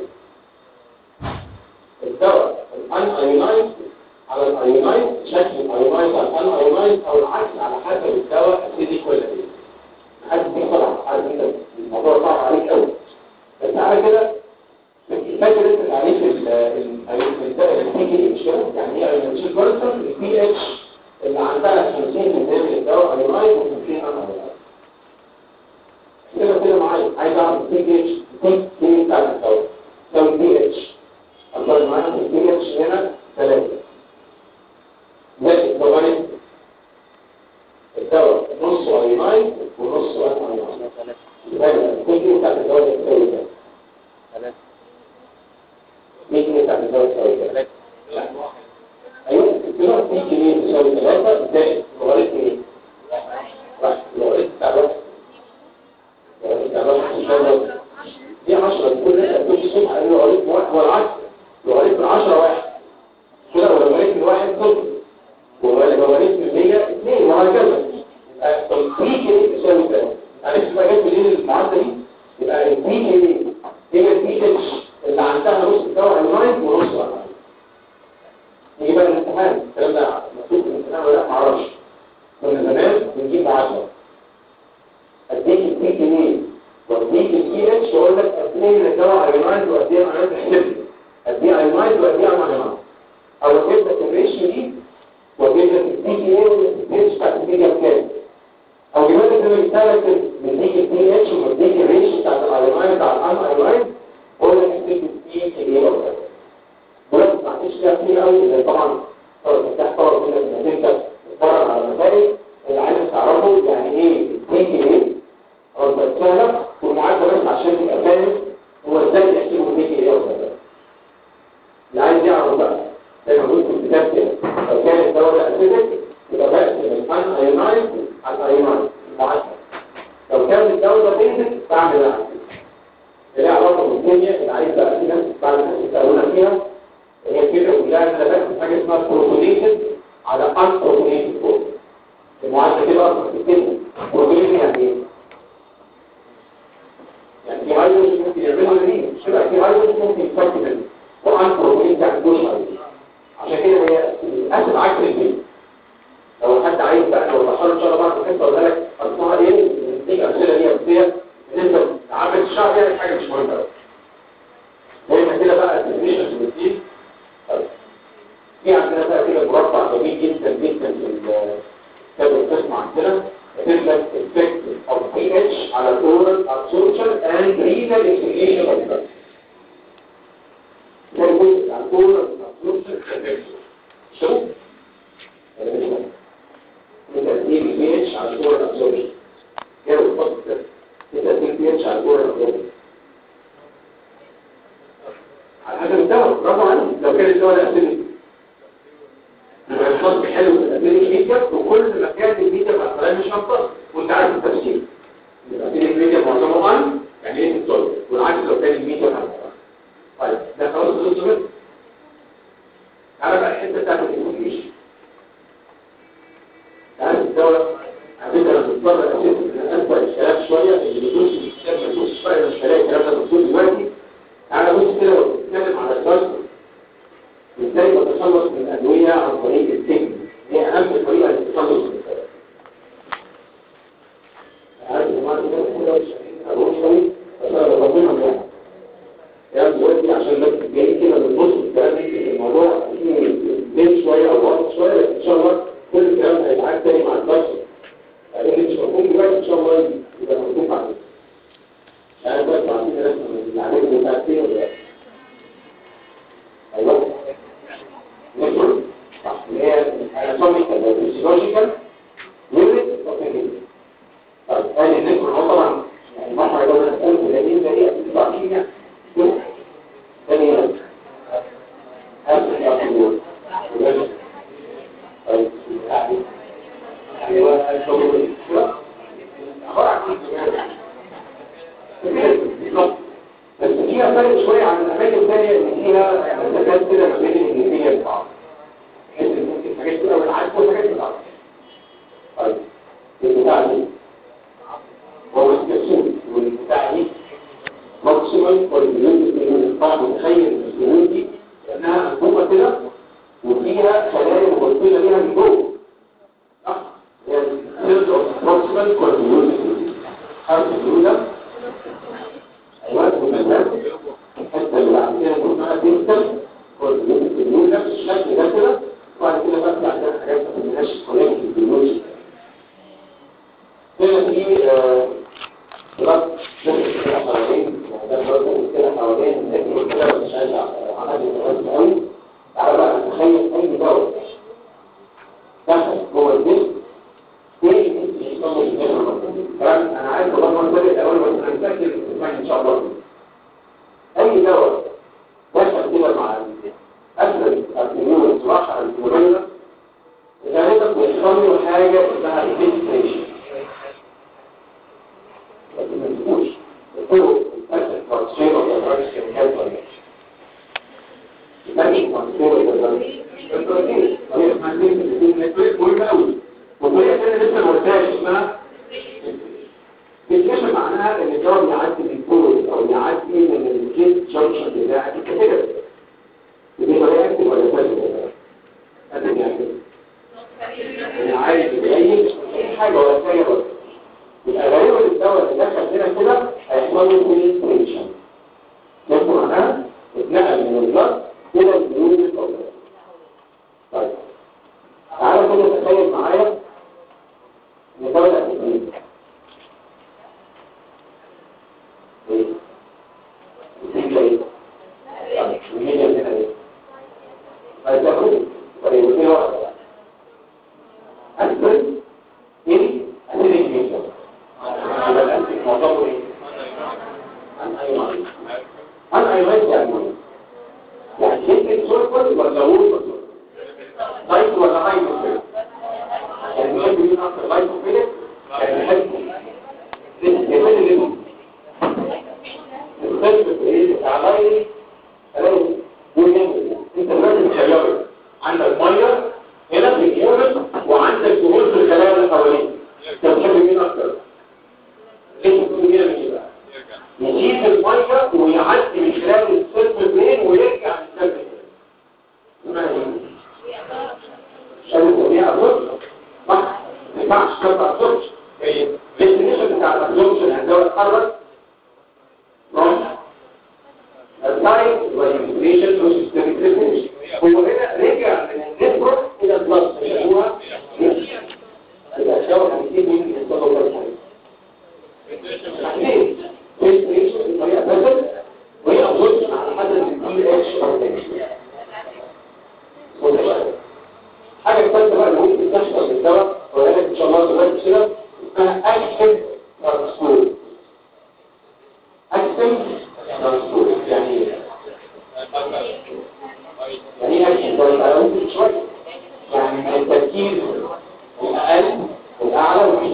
الدواء الان ايونايز على الايونايز شكل الايونايز على الان ايونايز او العكس على حسب الدواء اسيدي ولا ايه حد دي طبعا عارف انت الموضوع صعب عليك قوي بس تعالى كده فاكر انت تعريف البي اتش يعني ايه ايونايز كونسنت البي اتش اللي عندها 50 من الدواء ايونايز و50 انا كده كده معايا عايز اعرف البي اتش البي اتش بتاع الدواء ده البي اتش اصلا معايا البي اتش هنا 3 زائد لغايه الدواء نصه ايونايز ونصه انا ايونايز البي بتاع الدواء ده بتساوي كام؟ ثلاثة مين جنيه بتاع الدواء تساوي كام؟ لا ايوه الكيلو دي جنيه تساوي 3 زائد لغايه ايه؟ واحد لغايه بتاع الواحد لغايه بتاع الواحد تساوي دي 10 كل اللي انت بتقول الصبح قال لغايه واحد والعكس لغايه من 10 واحد كده ولغايه من واحد صفر ولغايه من 100 2 وهكذا يبقى البي جنيه تساوي كام؟ عرفت بقى جت منين المعادله دي؟ يبقى البي جنيه هي البي اتش اللي عندها نص الدواء ايونايز ونص ايونايز يجي بقى الامتحان الكلام ده مكتوب في الامتحان ولا لا معرفش كنا زمان بنجيب معادله اديك البي جنيه واديك البي اتش واقول لك قد ايه من الدواء ايونايز وقد ايه ايونايز احسب لي قد ايه ايونايز وقد ايه ايونايز او اجيب لك الريشيو دي واجيب لك البي جي اي والبي اتش بتاعت البي كام او جيب لك المثال مديك البي اتش ومديك الريشيو بتاعت الايونايز بتاع الان ايونايز واقول لك اكتب البي جي اي ولا ولو ما عنديش فيها كتير قوي لان طبعا تحت طلب منك انك انت تتفرج على المسائل اللي عايز تعرفه يعني ايه البي جي اي او سهله والمعادله بس عشان تبقى فاهم هو ازاي يحسبوا البي جي اي ولا اللي عايز يعرف بقى زي ما قلت في الكتاب كده لو كان الدواء ده اسيدك يبقى بقسم الان ايونايز على الايونايز المعادله لو كان الدواء ده بيزك بعمل ده اللي ليها علاقه بالكيمياء اللي عايز بقى في ناس بعد ما يسالونا فيها هي الفكره كلها ان انا بكتب حاجه اسمها بروتونيتد على ان بروتونيتد فورم المعادله كده اصلا في الكيمياء بروتونيتد يعني ايه؟ يعني في هايدروجين ممكن يعملوا الاثنين مش كده في هايدروجين ممكن يفك منه وان بروتونيتد يعني دوش هايدروجين عشان كده هي للاسف عكس الكيمياء لو حد عايز بقى لو دخلوا ان شاء الله بعد الحصه اقول لك اصلها ايه دي امثله ليها بس بالنسبه لعامل الشعب يعني حاجه مش مهمه قوي دايما كده بقى الديفينيشنز بتزيد في عندنا بقى كده مربع جميل جدا جدا في كتاب القسم عندنا كاتب لك effect of pH على oral absorption and renal excretion of blood ده الجزء على oral absorption and excretion شوف تأثير pH على oral absorption كده بالظبط كده تأثير pH على oral absorption كلام مش هفضل وانت عارف التفسير يبقى في الميديا معظمه ان يعني ايه الصوت والعكس لو كان الميديا هفضل طيب ده خلاص خلص منه تعالى بقى الحته بتاعت الانفليشن تعالى الدواء على فكره انا مضطر اساسا ان انبه الكلام شويه اللي بيدوس في الكتاب ما يدوسش شويه مش هلاقي الكلام ده مكتوب دلوقتي تعالى بص كده وبنتكلم على الجلسه ازاي بتخلص من الادويه عن طريق السجن هي اهم طريقه للتخلص من الادويه عارف يا جماعه كده كده اقول شويه بس انا بطمنهم يعني يعني دلوقتي عشان بس جاي كده بنبص الكلام الموضوع فيه بين شويه او وقت شويه بس ان شاء الله كل الكلام هيتعاد تاني مع الدرس لان مش مفهوم دلوقتي ان شاء الله يبقى مفهوم بعدين يعني بس عندنا رسمه من العمليه بتاعت فين ولا ايوه نقول صح هي anatomical physiological unit of the kidney طيب قال النسبة هو طبعا يعني مرة لو انا سألت الذين ده ايه بتطلع كيمياء ثاني هنا هذا الأخير طيب ايوه الشغل بس فيها فرق شوية عن الأماكن الثانية اللي فيها مسافات كده ما بين الجنسية بتاعها بحيث إن ممكن حاجات تبقى بالعكس وحاجات بالعكس طيب البتاع دي هو الكبسول والبتاع دي ماكسيمال كواليفيكيشن من الطعم متخيل السنون دي لأنها أنبوبة كده وفيها خلايا مغطية ليها من جوه صح؟ هي السيلز اوف ماكسيمال كواليفيكيشن حرف الأولى ايوه والمزاج الحته اللي بعد كده نقول بقى ديجيتال والبنيول نفس الشكل ده كده وبعد كده بقى في عندنا حاجات ما بنلاقيش كلها في البيولوجي هنا في بلاد كده حوالين ده برضه كده حوالين لكن كده مش عايز عمل متوازن قوي تعالى بقى نتخيل اي دواء دخل جوه الجسم ايه اللي يحصل له كلام انا عايز والله ما ابتدئ الاول بس انا متاكد ان شاء الله اي دواء دخل كده مع اسد الاميون راح على الاميون غالبا بيحصل له حاجه اسمها انفلتريشن لكن ما تقولش الطرق الاسد ترانسفير اوف ذا كيميكال فورميشن لكن ترانسفير اوف ذا البروتين هي اسمها نتورك مهم قوي والطريقه الثانيه لسه ما قلتهاش اسمها الكشف معناها ان الجواب يعدي من الكود او يعدي من الجيت جنكشن بتاع الكتاب دي طريقه اكتب ولا فاسد اكتب يعني انا عايز يبين اي حاجه ولا حاجه بس يبقى غالبا الدواء اللي دخل هنا كده هيحصل له فيلتريشن ده معناها اتنقل من البلد الى الجلود الطبيعي طيب تعالى كده تخيل معايا ان دولة الاثنين ايه؟ الاثنين ايه؟ طيب ومين اللي هنا ايه؟ طيب تاخد طيب وفين واحدة بقى؟ أسفل ايه؟ أسفل الميزة يبقى الأسفل معظمه ايه؟ عن أيوان عن أيوان يعني يعني يمكن سلفر ولا وول لايت ولا هايدروفيل يعني مين بيقول اكتر لايتوفيل يعني حلو الجمال اللي الخلف ايه بتاع لايت الاقي وين انت لازم تغيره عندك ميه هنا في اليوم وعندك دهون في الخلايا اللي حواليك انت بتحب مين اكتر ليه تكون هنا من ايه بقى يجيب الميه ويعدي من خلال السلف برين ويرجع للسلف اسمها ايه عشان نسميها ابزوربشن صح ما ينفعش تبقى ابزوربشن الديفينيشن بتاع الابزوربشن عندما اتحرك from السايد والانفليشن والسيستميك ريفينيشن هو هنا رجع من النتورك الى البلس هو الاشياء الحديثين ممكن يوصلوا للبلس ليه؟ الانفليشن بطريقه بسيطه وهي ابزوربشن على حسب الدي اتش او حاجة الثالثة بقى اللي ممكن تحصل بالدواء وهي ان شاء الله دلوقتي كده اسمها اكسن ترانسفور اكسن ترانسفور يعني ايه؟ يعني ايه اكسن ترانسفور؟ ممكن شوية يعني من التركيز الاقل والاعلى وفي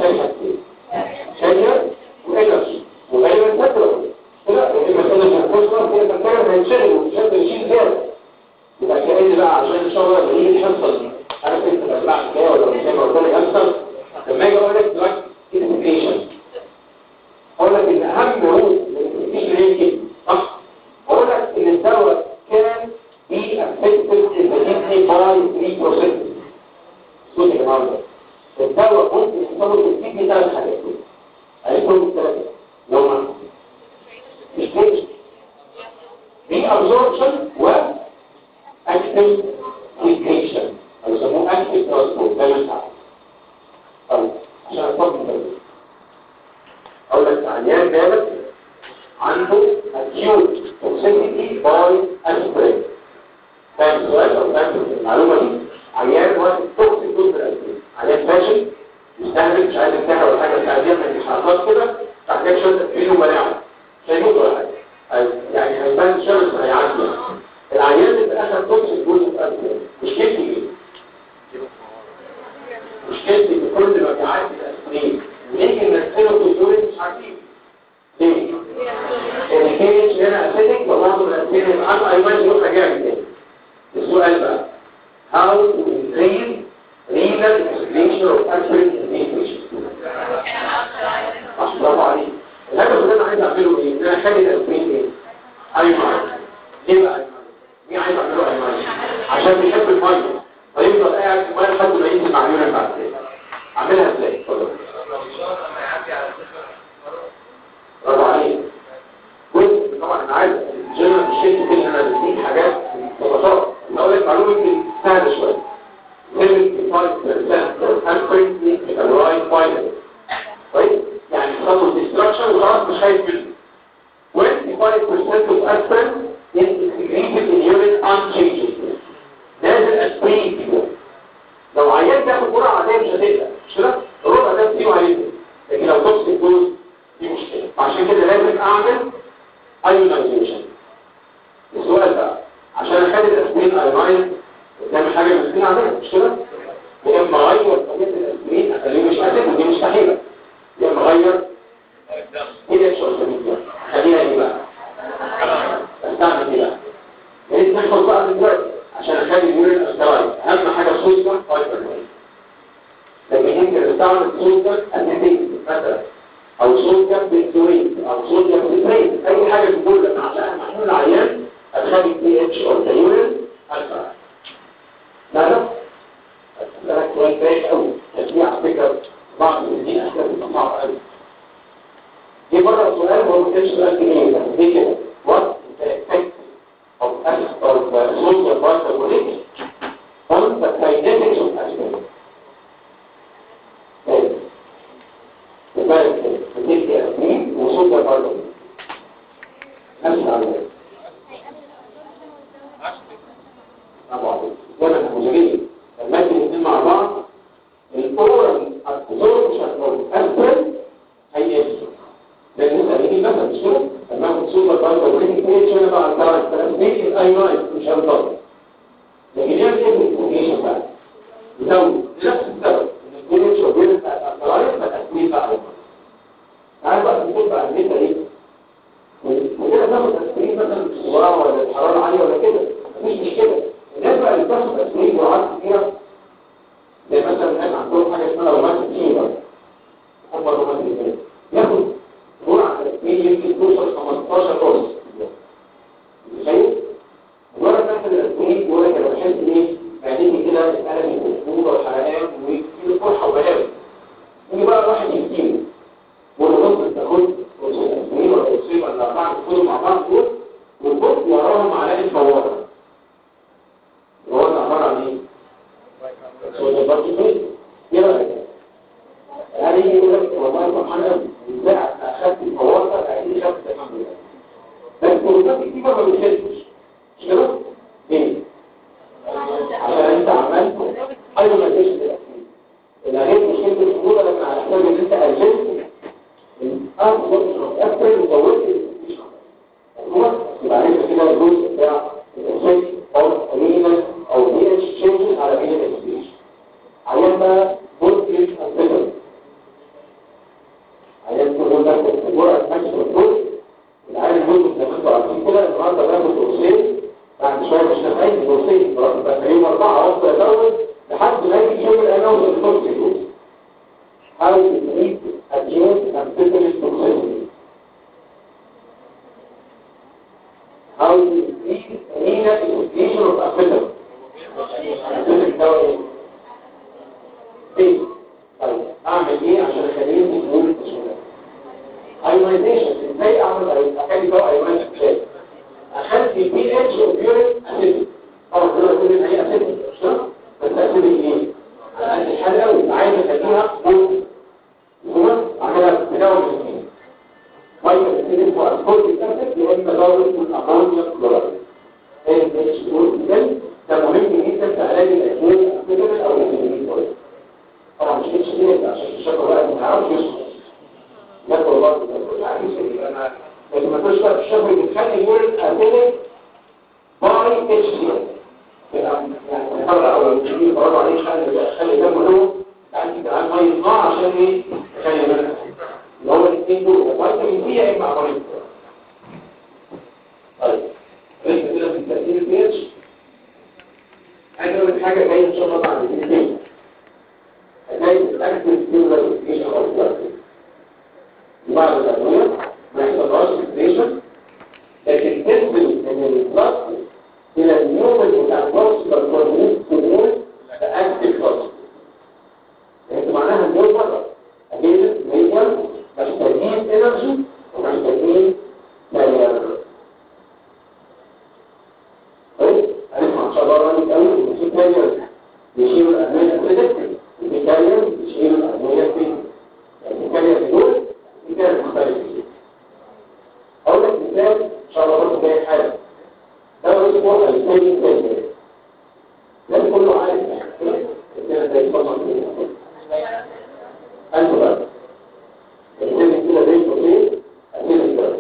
الدواء ممكن يحصل له تكتيك ثلاث حاجات عرفتهم الثلاثه لو ما مش كده ري ابزوربشن و اكتف سيكريشن او يسموه اكتف ترانسبورت ده ينفع طيب عشان اتفضل ده اقول لك عيان جالك عنده acute toxicity by aspirin فاهم السؤال او فاهم المعلومه دي عيان واحد توكسيك دوز بالاسبرين عيان فاشل مستهلك مش عايز ينتهي ولا حاجه مش عايز يعمل حركات كده بعد كده شويه تفكير ومناعه مش هيموت ولا حاجه يعني هيبان شمس هيعدي العيان اللي اخذ توكسيك دوز بالاسبرين مشكلتي ايه؟ مشكلتي ان كل ما بيعدي الاسبرين ونيجي نرسله في اليورين مش عارفين ليه؟ الكيش هنا اسيتك وبرضه الاسبرين يبقى ايمان يروح جامد تاني السؤال بقى how to increase renal excretion of aspirin in these patients عشان برافو عليك الهدف اللي انا عايز اعمله ايه؟ ان انا اخلي الاسبرين ايه؟ ايمان ليه بقى ايمان؟ مين عايز اعمله ايمان؟ عشان بيحب الميه فيفضل قاعد في الميه لحد ما ينزل مع اليورين بعد كده اعملها ازاي؟ اتفضل برافو عليك جزء طبعا انا عايز الجنرال الشيء كل انا بديك حاجات ببساطه اقول لك معلومه يمكن سهله شويه 75% of aspirin needs to arrive finally كويس يعني حصل ديستراكشن وخلاص مش خايف منه 25% of aspirin is secreted in urine unchanged نازل اسبرين فيه لو عيان بياخد جرعه عاديه مش هتقلق مش كده الربع ده فيه هينزل لكن لو توكسيك دوز دي مشكله عشان كده لازم اعمل ايونايزيشن السؤال بقى عشان اخلي الاسبرين ايونايز تعمل حاجه مسكين عليها مش كده يا اما اغير طريقه الاسبرين اخليه مش اسيد ودي مستحيله يا اما اغير هي الشرطه خليها ايه بقى استعمل ايه بقى يا ريت نحفظ بقى دلوقتي عشان اخلي اليورين استرايد اهم حاجه الصوصه فايبر لكن يمكن استعمل صوصه اسيدين مثلا او صوصه بنزوين او صوصه بنزوين اي حاجه بتقول لك عشان محمول العيان هتخلي البي اتش او اليورين اسرع لا لا ده كويس بايخ قوي تشجيع على فكره بعض الدين احداث صعب قوي دي بره السؤال هو ما كانش سؤال كبير بس دي كده وات افكت of of uh, social biology on the kinetics of aspirin. لذلك بتدي أسمين وصول biology. نفس العملية. طبعا زمن الحموزية لما يجي الاثنين مع بعض الاورال absorption of aspirin هيقل لان انت هتيجي مثلا تشوف لما اخد سوبر بايظه وريني كويس شويه بقى على الثلاث دي الايونايز مش هنضر لكن يعمل ايه الانفورميشن بقى يزود نفس السبب ان الكويس وبين بتاع الثلاث فتكوين بقى عارف بقى تقول بقى ان انت ايه وكده تاخد اسبرين مثلا الصغار ولا الحراره عاليه ولا كده مفيش مشكله الناس بقى اللي بتاخد اسبرين جرعات كتيره زي مثلا الناس عندهم حاجه اسمها روماتيك فيبر هم الروماتيك فيبر ياخد جرعة تسمين يمكن توصل 15 قرص متخيل؟ مجرد تاخد الاسبرين يقول لك انا بحس ايه؟ معدتي كده الالم والفوضى والحرقان ويجيله فرحه وبلاوي يجي بقى واحد يكتيله يقول له بص انت خد قرص الاسبرين ولا قرصين ولا اربعه تاخدهم مع بعض دول وتبص وراهم علامه فواره فواره عباره عن ايه؟ صوت برضه ايه رايك؟ يعني يقول لك والله سبحان الله اخذت الفواصل اكيد خدت الحمد لله بس الفروضات كتير ما بتشدش مش كده؟ ليه؟ عشان انت عملت ايضا ما تشد الاكيد الغير مش كده الفروضه لكن على حساب ان انت قللت الارض اكثر وطولت هو يبقى عرفت كده الجزء بتاع الاساس او الرينال او الرينال تشينجز على رينال اكسبريشن عيان بقى بوزيتيف امبيدنس عيان تقول لك الجرعه ماشيه بالدور العيان الجزء زي ما انتوا عارفين كده النهارده بياخد قرصين بعد شويه مش نافعين قرصين بقى يوم اربعه افضل ازود لحد ما يجي يوم الانوز الفوكس How to treat acute amphibious toxicity. How to treat renal excretion of amphibious. Amphibious دواء ايه؟ ايه؟ طيب ايونايزيشن ازاي اعمل اخلي دواء ايونايزيشن ازاي اخلي البي اتش اوف يورين اسيدي طبعا كده بقول ان هي اسيدي مش كده بس اسيدي ايه على قد الحال قوي عايز اخليها بوز ثم اعملها تداول الاثنين فيتامين سي اسمه اسكوربيك اسيد يا اما دواء اسمه الامونيا كلورايد ان اتش 2 ده مهم جدا في علاج الادويه الكبيره او الكبيره طبعا مش اتش 2 عشان الشكل بقى ما تعرفش يصبح ياكل برضه مش عارف يصير انا لكن ما تقولش بقى الشهر بتخلي اليورين اسيدك باي اتش سي يعني مرة او لو تجيب برضه عليه خلي خلي ده كله عندي كمان ميه نار عشان ايه تخلي بالك اللي هو الاثنين دول فيتامين سي يا اما امونيا طيب لسه كده في التأثير البي اتش عايز اقول لك حاجه جايه ان شاء الله بعد دقيقتين هتلاقي الاكتيف ستيموليشن اوف بلاد بعض الادويه ما يحصلهاش فيكريشن لكن تنزل من البلاد الى النيومن بتاع البلس بالكورنيس تقول اكتيف بلس يعني معناها النيوم بره اجيب ميديم محتاجين انرجي ومحتاجين كالوري طيب هنسمع ان شاء الله رأيك قوي ان في كالوري يشيلوا الادويه الكريتيك وفي كالوري يشيلوا الادويه الكريتيك يعني الكالوري دول في كالوري مختلف اقول لك مثال ان شاء الله برضه جاي حاجه ده اسمه الثاني كالوري ده كله عارف كده زي الفضل انت بقى الثاني كده زي الفضل الثاني كده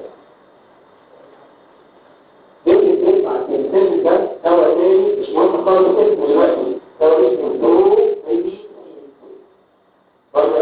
يمكن تسمع الانسان ده دواء تاني مش مهم خالص اسمه دلوقتي دواء اسمه دو اي برضه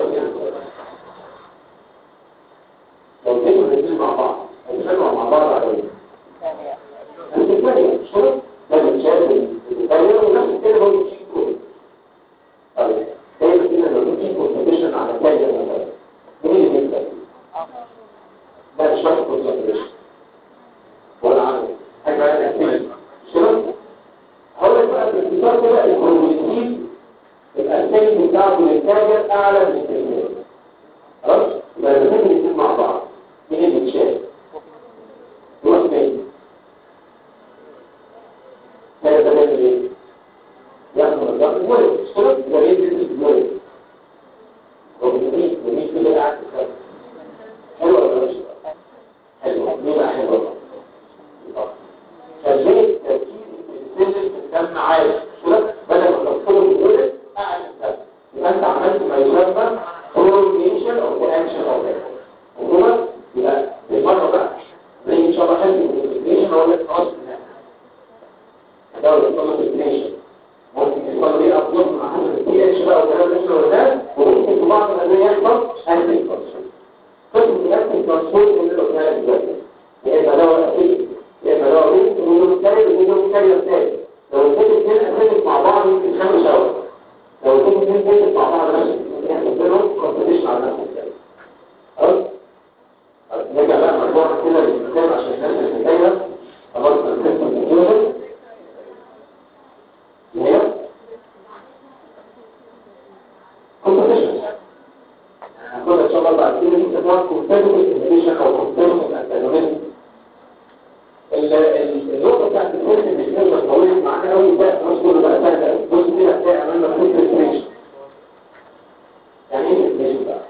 لو تيجوا الاثنين مع بعض هيتخانقوا مع بعض على ايه؟ الثانية مش كده؟ ده بيتشال بالثانية ونفس الثانية هو بيشيل كله طيب دايما كده لو في كونسنتريشن على الثانية مثلا مين اللي بيكسب؟ ده مش واحد كونسنتريشن ولا عامل حاجة بقى أكتيفيتي شنو؟ هقول لك بقى باختصار كده الكروموليتيف الأساسي بتاعته للتاجر أعلى من التاجر خلاص؟ يبقى لما تيجي الاثنين مع بعض مين اللي بيتشال؟ يروح فين؟ كده ده بيعمل ايه؟ ياخد من الضغط المولد مش كده؟ يبقى ينزل في المولد وبيميت وميت كده قاعد في الخارج حلوة ولا مش حلوة؟ ليه بقى حلوة؟ خليت تركيز الانسولين في الدم عالي كده بدل ما تدخله في الولد قاعد الدم يبقى انت عملت ما يسمى prolongation of the action of it وهو يبقى بالمره بقى زي ان شاء الله حلو الانتجريشن هو اللي خلاص ده اللي يحصل له انتجريشن ممكن يحصل ليه ابلوك مع حسب البي اتش بقى والكلام ده شنو ده وممكن في بعض الادويه يحصل انتي كونسول قسم الانتي كونسول اللي قلنا لك دلوقتي يا اما دواء اسيد يبقى لو قلت ويقولوا الثالث ويقولوا الثالث الثالث لو قلت اثنين اساسك مع بعض يمكن خمس سوا لو قلت اثنين اساسك مع بعض نفس يعني بينهم كومبيتيشن على نفس الثالث خلاص نرجع بقى مجموعة كده للكتاب عشان الناس اللي دايما خلاص القسم الجوهر هي كومبيتيشن هنقول ان شاء الله بعد كده دي اسمها كومبيتيشن او كومبيتيشن انتاجونيزم النقطة بتاعت الفرق اللي كنا طويل معانا قوي ده خلاص كله بقى سهل بص كده هتلاقي عملنا فكرة ريستريشن يعني ايه ريستريشن بقى؟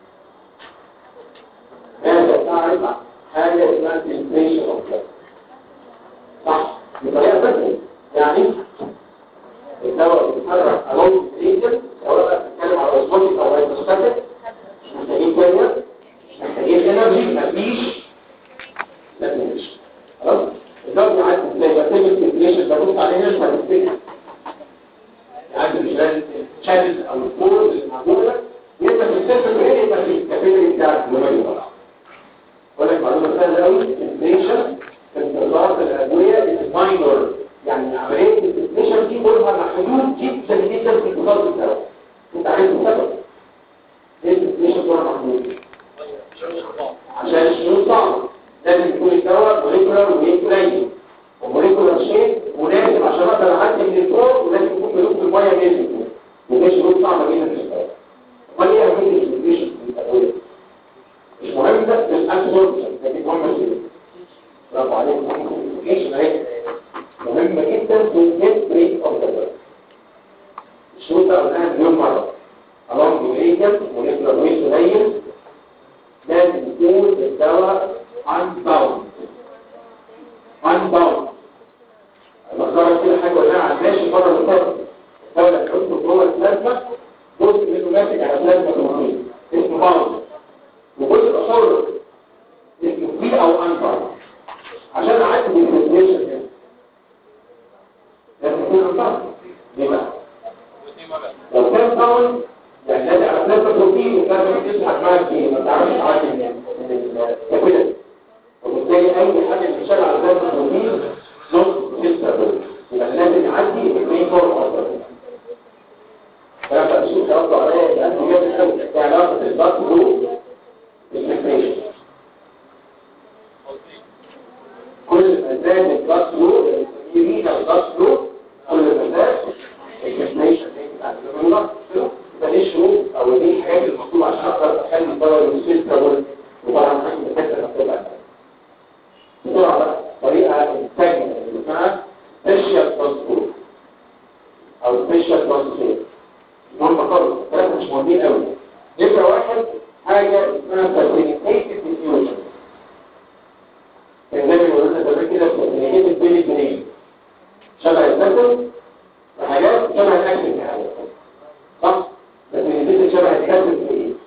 ماذا تعرف حاجة اسمها فلتريشن اوف بلاد صح بطريقة بسيطة يعني الدواء بيتحرك along the سواء بقى بتتكلم على اوزموتيك او هيدروستاتيك مش محتاجين كيمياء مش محتاجين انرجي مفيش مفيش خلاص الضغط عادي زي ما تيجي الفلتريشن ببص عليها مش هتفتكر عادي مش لازم الشانل او الكور اللي موجوده يبقى في السيستم ايه يبقى في الكابيلري بتاع الجلوميري طبعا اقول لك معلومه سهله قوي الفلتريشن في انتظار الادويه الماينور يعني عمليه الفلتريشن دي دورها محدود جدا جدا في انتظار الدواء انت عايز السبب ليه الفلتريشن دورها محدود عشان الشروط صعبه لازم يكون الدواء موليكولار وموليكولار وموليكولار شيء مناسب عشان اقدر اعدي من الفوق ولازم يكون ملوك الميه نازل ودي شروط صعبه جدا في الدواء امال ايه اهميه الفلتريشن في الادويه مش مهم بس الاكل قليل لازم يكون الدواء unbound unbound المقدار كده حاجه ولا على ماشي بره الفرق الدواء اللي بيحطه جوه البلازما جزء منه ماسك على بلازما المحيط اسمه باوند وجزء اخر اسمه فري او unbound عشان اعدي الديفرنشيشن هنا لازم يكون unbound ليه بقى؟ لو كان باوند يعني لازم على بلازما بروتين وكان بتسحب معاك فيه ما تعرفش تعدي من الكابيلاري وبالتالي اي حاجه بتشتغل على بلازما بروتين نص ستة يبقى لازم يعدي الاثنين فوق بعض فلما اشوف رد عليا لانه جاب قوي في علاقه الباك جروب بالفكريشن كل ما زاد الباك جروب يمين الباك جروب كل ما زاد الفكريشن بتاعت الجمله يبقى ليه شروط او ليه الحاجات المطلوبه عشان اقدر اخلي الدواء يوصل وطبعا حاجه بتحصل هتبقى بسرعه بقى طريقه الثانيه اللي اسمها سبيشال ترانسبورت او سبيشال ترانسفير مهم خالص ثلاثه مش مهمين قوي نمره واحد حاجه اسمها فاسيليتيتد ديفيوجن كان زي ما قلنا زمان كده فاسيليتيتد بين الاثنين شبه السكن وحاجات شبه الاكل في حاجات صح فاسيليتيتد شبه الكاتب في ايه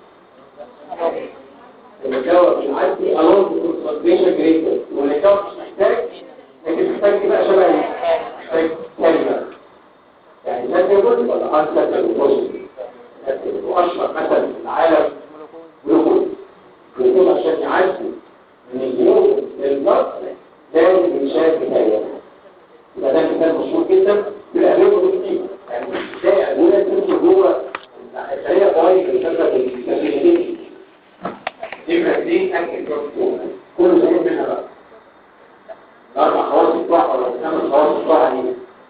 الدواء بيعدي along the concentration gradient والدواء مش محتاج لكن محتاج بقى شبه محتاج كلمة يعني لا تقول ولا أنت تقول وأشهر مثلا في العالم جلوكوز جلوكوز عشان يعدي من اليوم للبطن لازم يتشاف بتاعي يبقى ده مثال مشهور جدا في الأدوية الروتينية يعني مش تلاقي أدوية تمشي جوه الخلية قوية اللي بتبقى بالكافيين يبقى دي أكل كروتين كله زي منها بقى الأربع خواص بتوعها ولا الخمس خواص بتوعها دي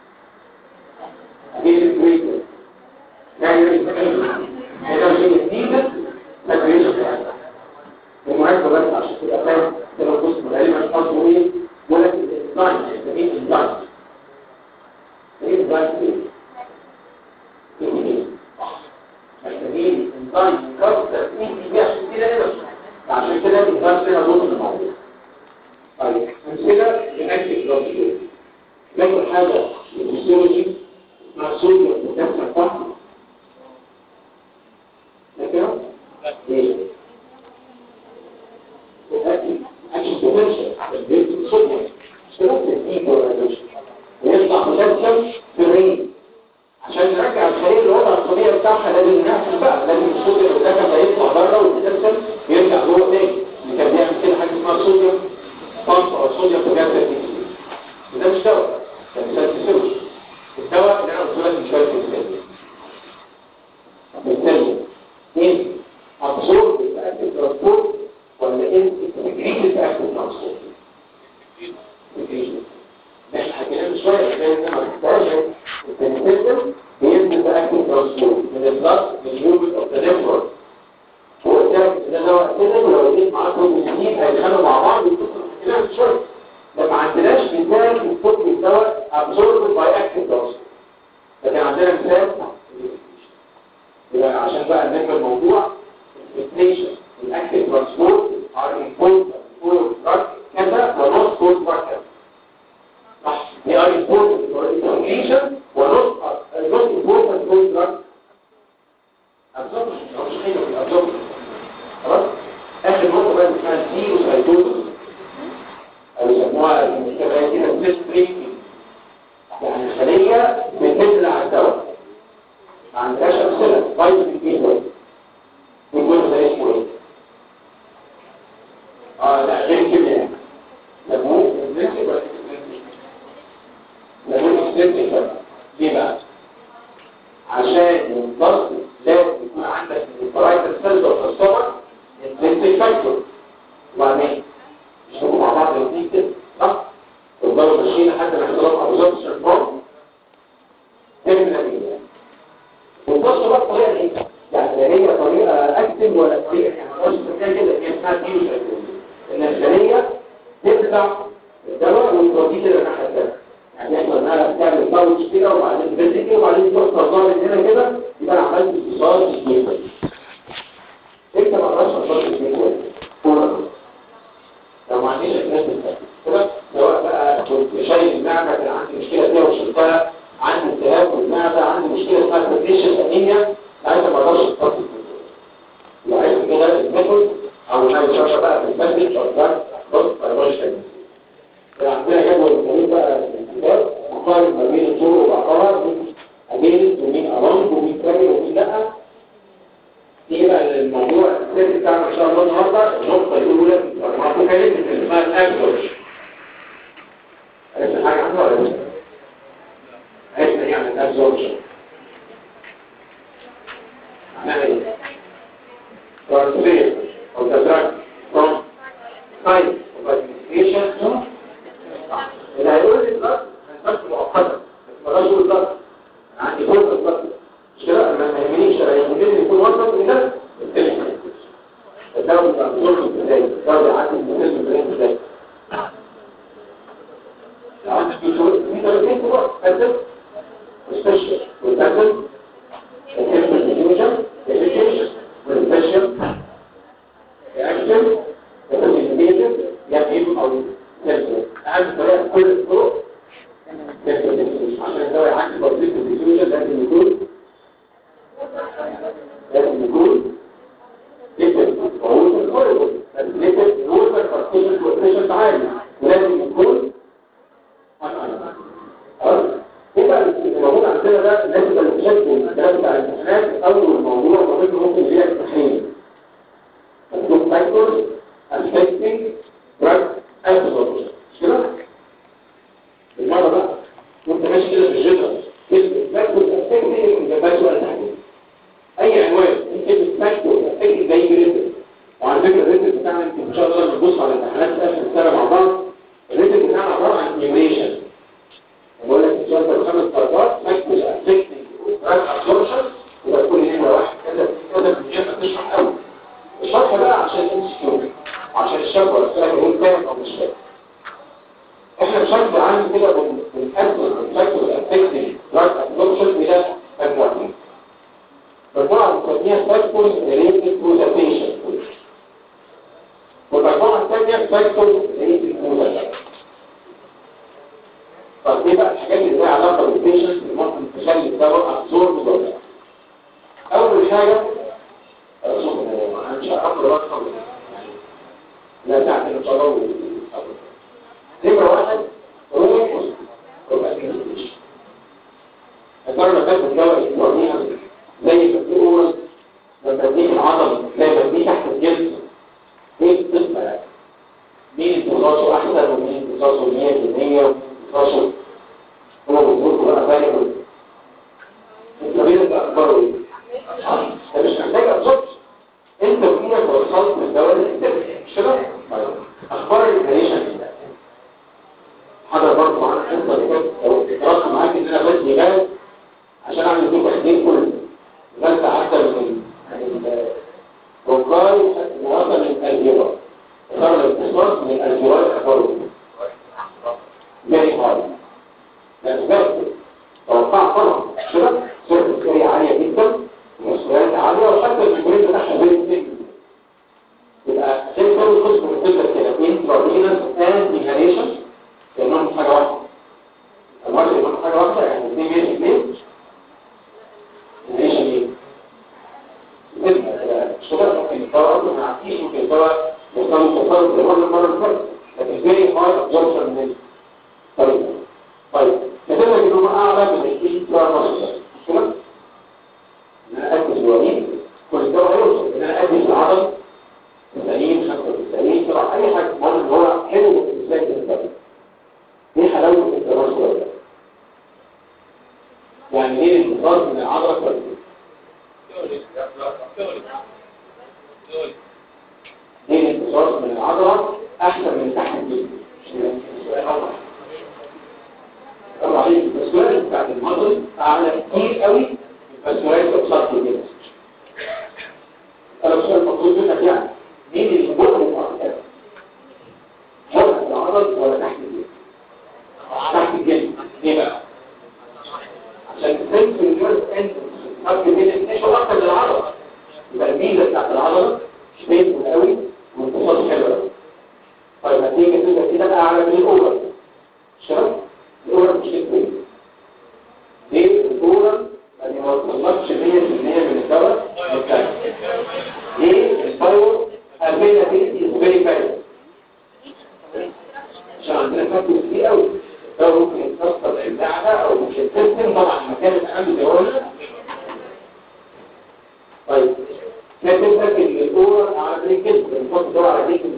أكيد الكويت لا يريد هذا شيء جديد ما تريدش المهم بس عشان تبقى فاهم تبقى بص غالبا قصده ايه ولا الديزاين ايه الديزاين ايه الديزاين ايه ايه محتاجين الديزاين كاستر ايه دي عشان كده كده عشان كده الديزاين فيها نص الموضوع طيب امثله لنكتب راسيه ناخد حاجه الفسيولوجي مع صوديوم بوتاسيوم صح لكن ايه اكل اكل بوتنشال البيت صوديوم اشتراك تديك ولا مش ويطلع بوتنشال في الرين عشان نرجع الخليه للوضع الطبيعي بتاعها لازم نحصل بقى لازم الصوديوم والبوتاسيوم يطلع بره والبوتنشال يرجع جوه تاني اللي كان بيعمل كده حاجه اسمها صوديوم بامب او صوديوم بوتاسيوم وده مش دواء ده مثال فيسيولوجي الدواء اللي انا قلت لك من شويه في الفيلم بالتالي ايه ابزورب الاكل ترانسبورت ولا ايه تجريد الاكل ترانسبورت احنا حكينا من شويه زي ما محتاج البنسلين بينزل باكل ترانسبورت من البلس لليوبل اوف ذا نيفرون هو الكلام ده دواء كده ولو جيت معاه بروتين هيتخانقوا مع بعض ويتصلوا حكينا من شويه لما عندناش مثال في الطب الدواء absorbed by active dose لكن عندنا مثال يبقى عشان بقى نفهم الموضوع inflation الاكتيف ترانسبورت are important for drug كذا ونص for drug كذا صح they are important for inflation ونص not important for drug absorption مش حاجه في الابزوربشن خلاص اخر نقطه بقى اسمها زيرو سايتوزس او يسموها المجتمعات كده سيستريك يعني الخلية بتبلع الدواء ما عندهاش أمثلة فيتامين بي 12 بيقولوا ده اسمه ايه؟ اه لا غير كيمياء لابوه لابوه اكستنسيف ليه بقى؟ عشان ينضغط لازم يكون عندك البرايتر سيلز اوف الصبر انتنسيف فاكتور وبعدين يشتغلوا مع بعض الاثنين كده صح؟ يفضلوا ماشيين لحد ما يحصلوا ابوزات الشرطان تمنى بيه وبصوا بقى الطريقه دي يعني لا هي طريقه اكتب ولا طريقه يعني ما نقولش كده كده هي اسمها فيوجن ان الخليه تبلع الدواء وتوديه كده الناحيه الثانيه يعني يحصل انها بتعمل باوتش كده وبعدين تبدل كده وبعدين تروح تظهر من هنا كده يبقى انا عملت اتصال جديد بقدرش اشرب فيه كويس كوره لو ما عنديش احساس كده سواء بقى كنت شايل المعده كان عندي مشكله فيها وشلتها عندي التهاب في المعده عندي مشكله اسمها كونديشن انيميا ساعتها ما اقدرش اشرب لو عايز كده الميثود او انا بشرب بقى في المسجد او ده بص ما اقدرش تاني عندنا جدول التمرين بقى في الكتاب مقارن ما بين الطرق وبعضها مين اجينست ومين ارانج ومين كامل ومين لا نيجي بقى للموضوع الاساسي بتاعنا ان شاء الله النهارده النقطه الاولى معروفه كلمه اللي اسمها الابسورش عرفت حاجه عنها ولا لا؟ عرفت ايه عن الابسورشن؟ معناها ايه؟ ترانسفير او تتراك from site of administration اللي هيقول لي الضغط بس مؤقتا بس ما غاش يقول الضغط عندي فرصه الضغط مش كده انا ما يهمنيش انا يهمني يكون وسط من ده الدواء بيبقى بظلم ازاي الدواء بيعدي من السلم البرين ازاي عندك دكتور في درجتين كبار كاتب سبيشال والكاتب الكاتب الديفيوجن الديفيوجن والسبيشال اكشن الكاتب يجب او يجب اهم طريقه كل الطرق عشان الدواء يعدي بسيط الديفيوجن لازم يكون لازم يكون ليكويد وهو الكوريبل ليكويد ووتر بارتيشن كوفيشنت عالي ولازم يكون خلاص يبقى اللي موجود عندنا ده الناس اللي بتشكل الكلام بتاع الامتحانات اول موضوع مهم ممكن يلاقي التحليل مكتوب فاكتورز affecting drug absorption مش كده؟ بالمره بقى وانت ماشي كده في الجدول كلمه فاكتورز affecting ما جابهاش ولا تحليل اي عنوان انت بتفكر تفتكر زي الريتم وعلى فكره الريتم بتاعنا انت ان شاء الله لما تبص على الامتحانات في اخر السنه مع بعض الريتم بتاعنا عباره عن نيوميشن بقول لك السؤال ده خمس درجات فاكتور افكتنج دراج ابزوربشن يبقى كل نمره واحد كذا كذا في الجيم تشرح قوي الشرح بقى عشان انت تشوف عشان الشاب ولا السؤال يقول فاهم او مش فاهم احنا بشكل عام كده بنقسم الفاكتور افكتنج دراج ابزوربشن الى مجموعتين مجموعة بنسميها فاكتورز ريليتد تو ذا بيشنت والمجموعة الثانية فاكتورز ريليتد تو ذا طب ايه بقى الحاجات اللي لها علاقة بالبيشنت اللي ممكن تخلي الدواء ابزورب ولا أول حاجة أنا مش هأخذ رقم يعني لا تعمل تضوي نمرة واحد هو الكونسبت هتعرف تاخد دواء يسمونيها زي ما بتقول لما تديك العضل تلاقي مبني تحت الجلد ايه القصه يعني مين امتصاصه احسن ومين امتصاصه 100% ومين امتصاصه هو موجود بقى فاهم الطبيعي ده اخباره ايه؟ انت مش محتاج ابسط انت ومينك وصلت الدواء اللي مش كده؟ اخبار الانهيشن حضر برضه معانا القصه اللي كانت لو اتفرجت معاك ان انا بدي غاز عشان اعمل فيه تحديد كله بس حتى من الرجال وصل من الجيران صار الاتصال من الجيران أخباره very hard لأسباب توقع طبعا كده سرعة السرية عالية جدا ومسؤوليات عالية وحتى المجرين بتاعها زي السجن يبقى زي كل قسم من الفكرة كده انترافينس اند انهاليشن كأنهم حاجة واحدة المرض يكون حاجة واحدة يعني اثنين مية اثنين انهاليشن ايه؟ الشباب ممكن يتطور ما عارفيش ممكن يتطور يوصلوا تصرف لمرة المرة اللي فاتت لكن فيري هاي ابزوربشن من الطريقة طيب كتبنا ان هم اعلى من الكيس بتاع مصر مش كده؟ ان انا ادي الوالين كل الدواء هيوصل ان انا ادي العضل 90 95 طبعا اي حاجه المهم ان هو حلو ازاي تستخدم ايه حلاوه الدراسه ولا يعني ايه الانتصار من العضله كويس ليه الانتصار من العضلة أحسن من تحت الجسم طبعا البسكولات بتاعت المضل أعلى كتير قوي من البسكولات بتاعت الجسم أنا بسؤال المفروض منك يعني مين اللي بيقوم أكتر؟ حرة العضل ولا تحت الجسم؟ تحت الجسم ليه بقى؟ عشان تسنس الجرس انت فرق بين الاثنين اكتر من العضله يبقى الميزه بتاعت العضله مش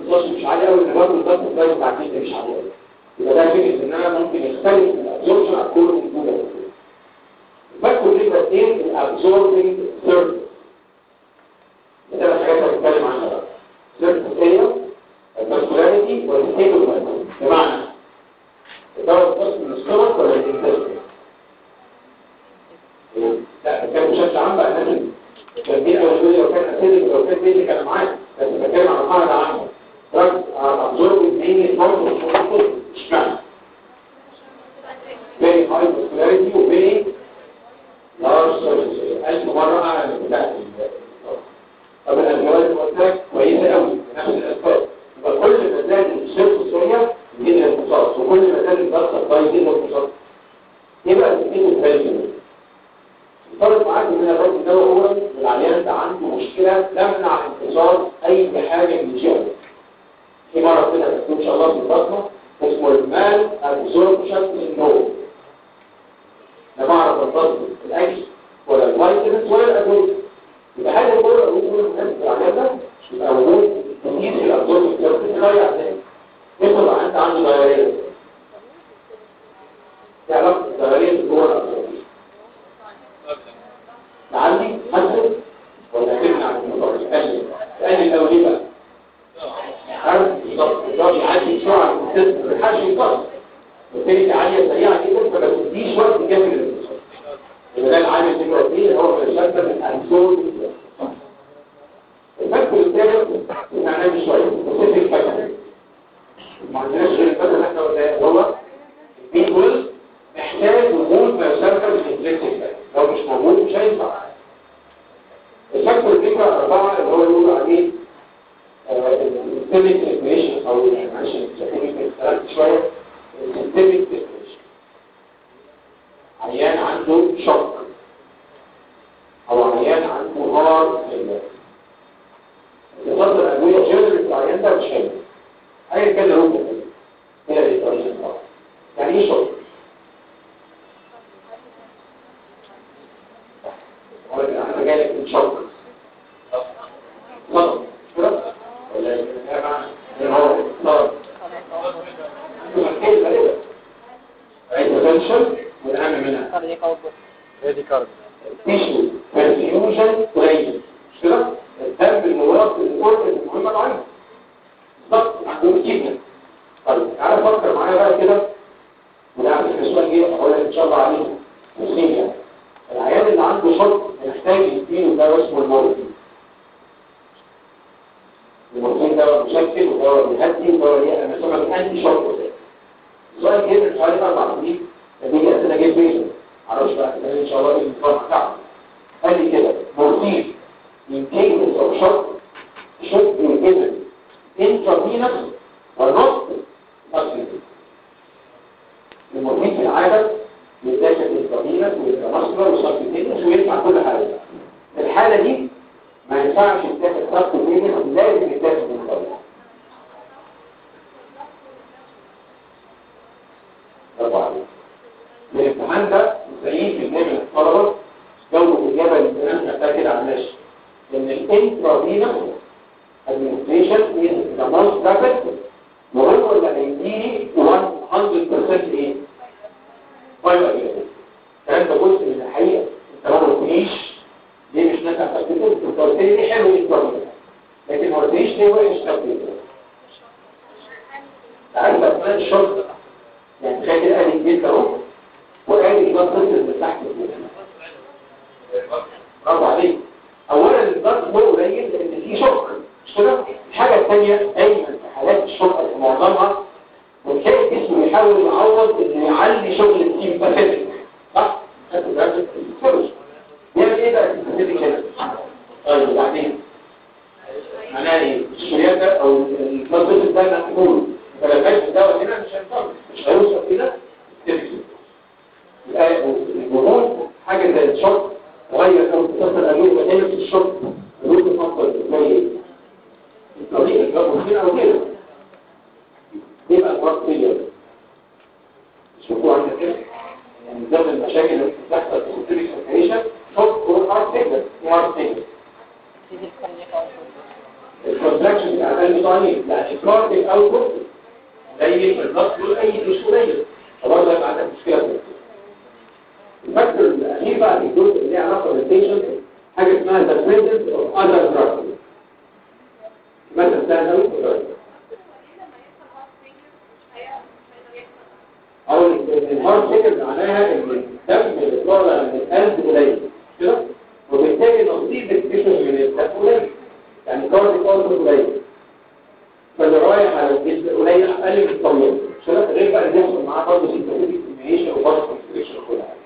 الضغط مش عالي قوي ان برضه الضغط الدايت بتاع الجسم مش عالي قوي يبقى ده فكره ان انا ممكن يختلف الابزوربشن على كل موجوده فاكتور نمره اثنين الابزوربنج سيرفيس ده الحاجات اللي بتكلم عنها بقى سيرفيس اريا الماسكولاريتي والستيبل بمعنى الدواء القسم من السtomach ولا الانتستين لا بتكلم بشكل عام بقى الناس كان دي اولويه لو كان اسيدك لو كان بيزك انا معاك بس بتكلم عن قاعده عامه رد ابزورب الدين برضه مش معنى very high vascularity و very large surface ألف مرة أعلى من بتاعت طب الأجوال المؤثرة كويسة قوي بنفس الأسباب يبقى كل ما زاد السيرفس اريا يزيد الانتصاص وكل ما زاد الضغط الضغط يزيد الانتصاص يبقى الاثنين الثالثين فرق معاك ان الراجل الدواء هو العيان ده عنده مشكله تمنع انتصاص اي حاجه من الجهه في مرض كده ان شاء الله في البطنه اسمه المال ابزوربشن سيندروم لا بعرف انتصر الاكل ولا الفيتامينز ولا الادويه يبقى حاجه كل الامور الناس العيان ده يبقى وجود تمييز الابزوربشن سيندروم تغير ازاي يدخل انت عنده ضرريه تعرف الضرريه جوه الابزوربشن تعلي حسن ولا تمنع المطر تقلل تقلل الاوليه بقى عارف بالظبط الراجل يعدي بسرعه من السيستم ما يلحقش يوصل وبالتالي عاليه سريعه جدا فما تديش وقت كافي للانتصار يبقى ده العامل اللي فيه هو الشكل من الانسول الفكر الثالث معناه شويه سبيسيفيك فاكتور ما عندناش غير الفكر اللي احنا قلناه هو البيبول محتاج وجود ما يسمى بالانترنسيك لو مش موجود مش هينفع الفاكتور الفكره اربعه اللي هو يقول عليه systemic depression او معلش سكوني شويه systemic depression عيان عنده شوك او عيان عنده هارد فيلر يفضل ادويه جنرال العيان ده مش حلو ايا كان له كده هي دي الطريقه الصح يعني ايه شوك انا جاي لك من شوك صدق كده ولا هو صار مشكلة غريبة أي potential والأهم منها هذه كارد تيشو perfusion قليل مش كده؟ الدم المورد للأورجن المهمة العين بالظبط عندهم جدا طيب تعالى فكر معايا بقى كده وده عارف السؤال جه أقول لك إن شاء الله عليه نسيم العيان اللي عنده شرط محتاج يديله ده اسمه المورفين المورفين ده مشكل ودواء بيهدي ودواء ليه انا سمع الانتي شوك السؤال جه من حوالي اربع سنين نتيجه اسئله جه بينه معرفش بقى كده ان شاء الله ايه النظام بتاعه قال لي كده مورفين in cases of shock should be given intravenous or not subcutaneous المورفين في العاده يتاخد انترافينوس ويبقى مصدر وسبكتينوس ويدفع كل حاجه في الحاله دي ما ينفعش يتاخد سبكتينوس لازم يتاخد انترافينوس برافو عليك الامتحان ده 90% من الطلبه جاوبوا الاجابه اللي الناس محتاجه كده على الماشي ان الانترافينوس administration is the most rapid وهو اللي هيديني 100% ايه؟ فايبر الكلام ده جزء من الحقيقه انت ما قلتليش ليه مش نافع تثبيته انت قلت لي ليه حلو الانترافينوس لكن ما قلتليش ليه وحش تثبيته عارف اثناء الشرط يعني تخيل كده ادي الجلد اهو وادي البلد تصل من تحت برافو عليك اولا الضغط هو قليل لان في شق مش كده الحاجه الثانيه دايما في حالات الشق في معظمها وتلاقي الجسم يحاول يعوض انه يعلي شغل السيمباثيك صح؟ خدت بالك فرش بيعمل ايه بقى السيمباثيك هنا؟ طيب وبعدين معناها ايه؟ الشريان ده او البلد ده مقبول فلما كانش الدواء هنا مش هينفع مش هيوصل الى تفكير يبقى الجمهور حاجه زي الشرط غير او تصل الامور مكانه الشرط الوجود الافضل زي ايه؟ الطريق الجبر هنا او كده يبقى الوقت فيلر شوفوا عندك كده يعني من ضمن المشاكل اللي بتحصل في السيريك سيركيشن شوف هو هارت فيلر هارت فيلر الكونتراكشن بتاع القلب ضعيف يعني الكارديك اوتبوت قليل في الضغط اي مش قليل فبرضه هيبقى عندك مشكله في الضغط. الفاكتور الاخير بقى في الجزء اللي ليه علاقه بالبيشنت حاجه اسمها ذا بريزنس اوف اذر دراجز مثلا سهل قوي او الهارت فيجر معناها ان الدم اللي طالع من القلب قليل كده وبالتالي نصيب التيشو من الدم قليل يعني كارديك اوتبوت قليل فاللي رايح على الجسم قليل اقل من الطبيعي كده غير بقى اللي بيحصل معاه برضه سيستماتيك كومبينيشن وبارت كونستريكشن وكل حاجه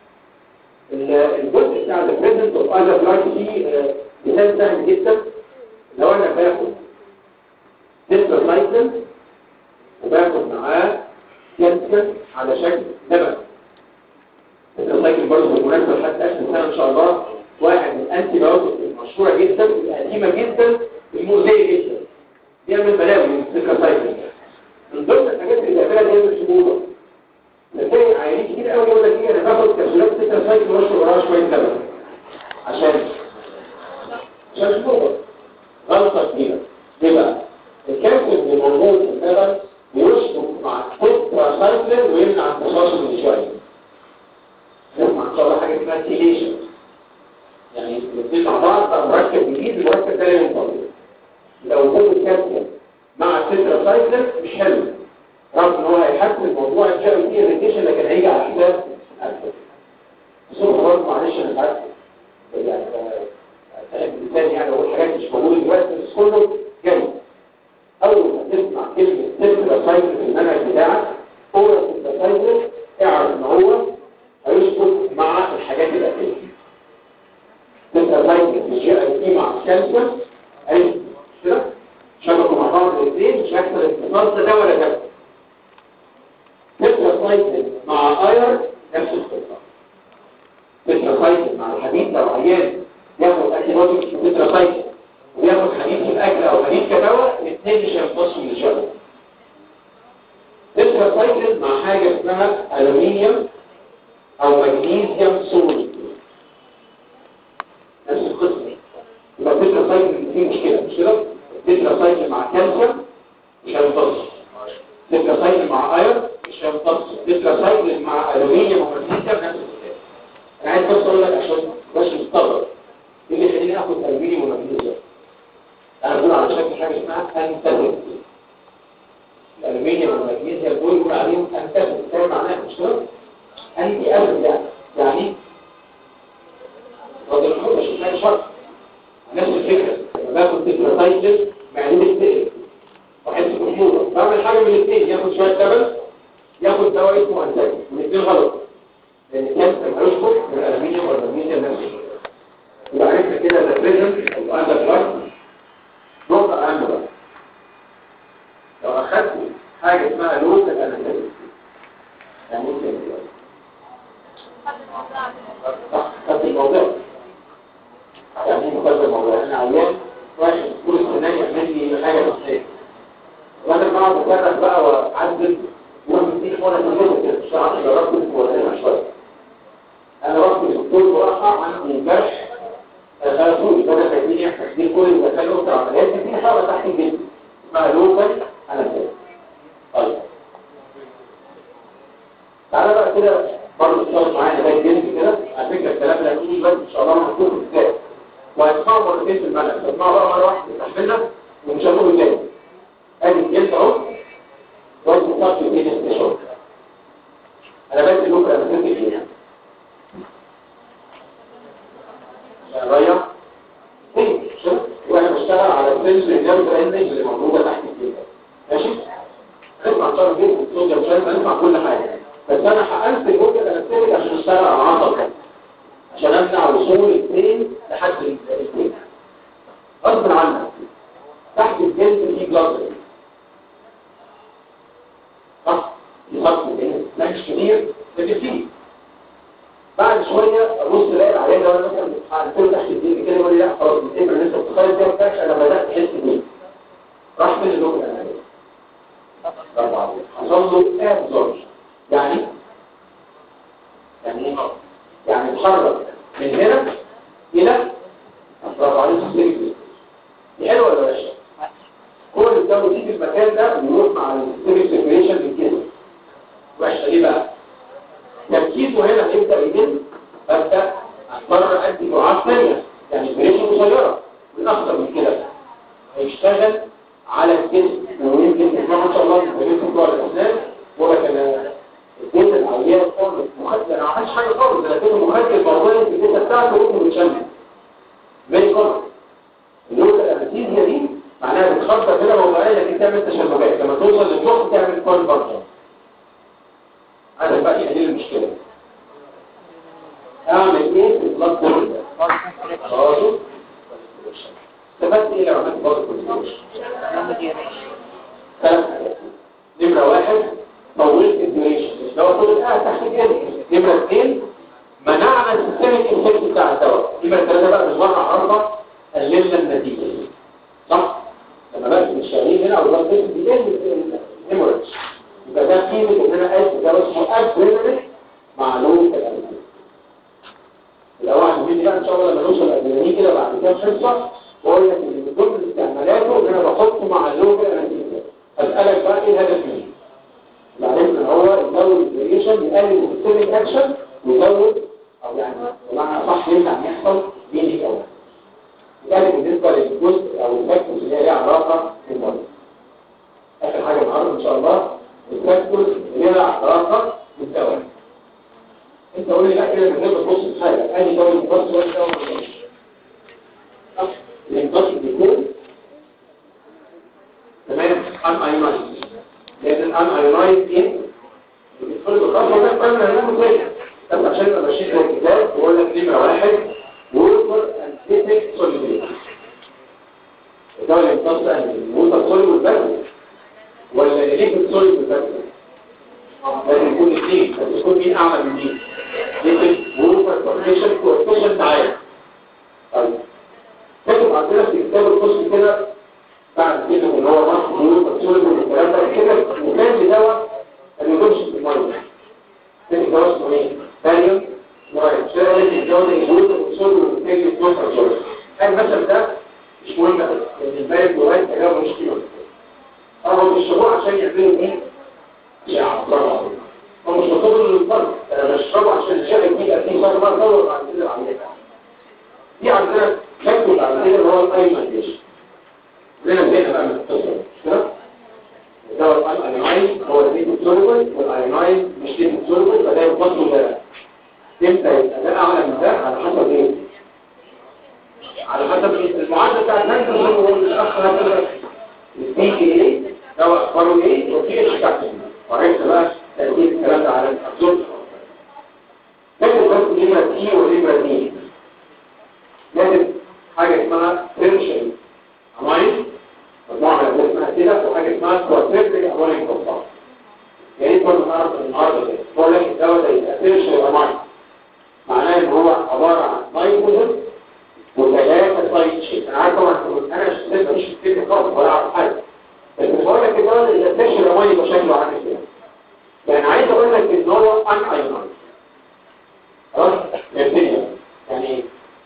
الجزء بتاع البريزنت اوف اذر بلاك فيه مثال سهل جدا لو انا باخد تتراسايكلين وباخد معاه كالسيوم على شكل لبن التتراسايكلين برضه بالمناسبه لحد اخر السنه ان شاء الله واحد من الانتي بايوتكس المشهوره جدا القديمه جدا المؤذيه جدا بيعمل بلاوي من التتراسايكلين من ضمن الحاجات اللي بيعملها بيعمل سموضه بتلاقي عيانين كتير قوي يقول لك ايه انا باخد كبسولات تتراسايكلين واشرب وراها شويه لبن عشان عشان سموضه غلطه كبيره ليه بقى؟ الكالسيوم اللي موجود في اللبن بيشبك مع التتراسايكلين ويمنع التصاصل من شويه نسمع ان شاء الله حاجه اسمها تيليشن يعني الاثنين مع بعض بقى مركب جديد المركب ده لا ينطبق لو وجود الكالسيوم مع التتراسايكلين مش حلو رغم ان هو هيحسن موضوع الجي اي تي ريديشن لكن هيجي على حساب الأكل. بصوره برضه معلش انا ساعات يعني فاهم الانسان يعني اقول حاجات مش موجوده دلوقتي بس كله جاي اول ما تسمع كلمه تتراسايكلين في المنهج بتاعك هو التتراسايكلين اعرف ان هو هيشبك مع الحاجات الاساسيه تتراسايكلين في الجي اي تي مع الكالسيوم اي كده شبكوا مع بعض الاثنين مش هيحصل اتصال ده ولا ده تتراسايكلين مع اير نفس القصه تتراسايكلين مع الحديد لو عيان ياخد انتيبيوتيك تتراسايكلين وياخد حديد في الاكل او حديد كدواء الاثنين مش هينفصلوا من الشبكه تتراسايكلين مع حاجه اسمها الومنيوم او مغنيسيوم سوليد نفس القصه يبقى التتراسايكلين فيه مشكله مش كده التتراسايكلين مع كالسيوم مش هينفصل تتراسايكلين مع ايرون مش هينفصل تتراسايكلين مع الومنيوم ومغنيسيوم نفس الكلام انا عايز بس اقول لك عشان مش مستغرب ايه اللي يخليني اخد الومنيوم ومغنيسيوم انا بقول على شكل حاجه اسمها انتاجونيست الالومنيوم والمغنيسيوم دول بيقول عليهم انتاجونيست فاهم معناها مش كده انتي ابل يعني يعني وده الحب مش محتاج شرط نفس الفكره لما باخد تتراسايكلين معدتي بتقلب واحس بحموضه بعمل حاجه من الاثنين ياخد شويه لبن ياخد دواء اسمه انتاجونيست الاثنين غلط لان الكالسيوم هيشبك من الالومنيوم والمغنيسيوم نفس الشيء يبقى عرفنا كده ده بريزنت او اندر بلاك نقطة أهم بقى لو أخدت حاجة اسمها لوكال أنستيزيا يعني إيه كده؟ صح خدت الموضوع يعني إيه مخدر الموضوع أنا عيان واحد كل السنان يعمل لي حاجة نفسية وأنا بقعد أفرق بقى وأعدل وأنا بديك وأنا كنت كده مش عارف جربت ولا شوية أنا رحت للدكتور وراحة عندي جرح الغرسول ده تديني تدير كل المسائل الأسرة عمليات دي حاجة تحت الجسم اسمها لوكال أنستيزيا طيب تعالى بقى كده برضه تشتغل معايا ده الجنب كده على فكرة الكلام اللي هتقولي بس إن شاء الله هنكون ازاي وهتسمعوا مرتين في المنهج هتسمعوا بقى مرة واحدة تحملنا ومش هنقول ازاي ادي الجلد اهو وانت مصاب في الجنب ستيشن انا بس اللوكال أنستيزيا فيها شغاية وانا بشتغل على السنسور الجامد الاندج اللي موجودة تحت الجلد ماشي؟ نسمع شرط جيد والصوديوم شايف نسمع كل حاجة بس انا حقلت الوجه الانستيك عشان اشتغل على العصب ده عشان امنع وصول الاثنين لحد الجلد غصب عنك تحت الجلد في جلد صح؟ يصف الجلد مش كبير لكن فيه بعد شوية أبص الاقي العيان لو أنا مثلا هنقول تحت الدين كده يقول لي لا خلاص الإبرة اللي أنت بتخيط فيها بتاعش أنا بدأت أحس بيه راح من اللوك الأمامي طبعا حصل له أبزورج يعني يعني إيه؟ يعني اتحرك من هنا إلى أطراف عليه السيرك دي حلوة ولا وحشة؟ لو يجي في المكان ده ويروح مع السيستميك سيركيليشن بالكده وحشه ليه بقى تركيزه هنا هيبدا يقل ببدا اضطر ادي جرعات ثانيه يعني بريشن قصيره من اكثر من كده هيشتغل على الجسم ويمكن تسمعوا ان شاء الله في الجسم بتوع الاسنان هو كان الجسم العيان خالص مخدر انا ما عملتش حاجه خالص ده لكنه مخدر موضوعي في الجسم بتاعته واسمه بيتشمل زي خالص اللغه الانستيزيا دي معناها بتخبط كده موضوعيه لكن تعمل تشنجات لما توصل للمخ تعمل كون برضه هذا بقى يحل المشكله اعمل ايه في البلاد بورد ده خلاص استفدت ايه لو عملت بلاد بورد ثلاث حاجات نمره واحد طولت الديوريشن لو كنت قاعد تحت الجلد نمره اثنين منعنا السيستميك افكت بتاع الدواء نمره ثلاثه بقى مش مره اربع قللنا النتيجه صح لما بس مش شغالين هنا او البلاد بورد بيقل الهيموريدج يبقى ده قيمه ان انا قايل ده اسمه ادرينالين معلوم الادرينالين الاول مني بقى ان شاء الله لما نوصل للادرينالين كده بعد كام حصه واقول لك ان من ضمن استعمالاته ان انا بحطه مع اللوكال انستيزيا اسالك بقى ايه الهدف منه بعدين ان هو يزود الفاريشن يقلل السيستميك اكشن ويزود او يعني بمعنى صح ينفع يحصل بيني او يعني بالنسبه للجزء او الفاكتورز اللي هي ليها علاقه بالمرض اخر حاجه النهارده ان شاء الله الفاكتورز اللي ليها علاقه بالدواء انت قول لي لا كده من غير ما تبص في حاجه انهي دواء يمتص ولا دواء ما الامتص بيكون تمام ان ايونايز لان الان ايونايز ايه بتدخل بالخطوه ده قلنا هنعمل كويس بس عشان ابقى ماشيين في الكتاب بقول لك نمره واحد ووتر انتيتك سوليبيليتي الدواء اللي يمتص الووتر سوليبل بس ولا الليكويد سوليبل بس لازم يكون اثنين بس يكون مين اعلى من مين ليكويد ووتر كونفيشن كوفيشنت عالي طيب كتب عندنا في كتاب القسم كده بعد كده ان هو مصر ووتر سوليبل والكلام ده كده وكان بدواء ما يكونش في الميه كان دواء اسمه ايه؟ ثانيوم مرايد شايف الدواء ده يقول وصول وبالتالي يتوصل شويه المثل ده مش مهم قوي لان الباقي مرايد تجارب مش كده هو بيشربوه عشان يعملوا ايه؟ يعبروا هو مش مطلوب للفرق انا بشربه عشان الشارع يجيب فيه صار ما دور بعد كده العمليه دي عندنا شكل بعد كده اللي هو الايمانيشن لنا بدينا بقى من القصه مش كده؟ الدواء الايونايز هو اللي سوليبل والايونايز مش ليه سوليبل فده يفضل ده امتى يبقى ده اعلى من ده على حسب ايه؟ على حسب المعادله بتاعت الهندسه هو الاخ هذا البي كي ايه دواء اخباره ايه وفي اتش كابتن وعرفت بقى تأثير الكلام ده على الابزورب لازم بس ليمة تي وليمة دي لازم حاجة اسمها تنشن اماين مجموعة من الأدوية اسمها كده وحاجة اسمها كواتريبليك اماين كومباوند يعني ايه برضه نعرف النهارده ده بقول لك الدواء ده يبقى تنشن اماين معناه ان هو عبارة عن نيتروجين وثلاثة سايد شيت انا عارف طبعا انا لسه مش في خالص ولا اعرف حاجة بس بقول لك الدواء اللي تنشن اماين يبقى شكله عامل كده يعني عايز اقول لك ان هو ان ايونايز خلاص الدنيا يعني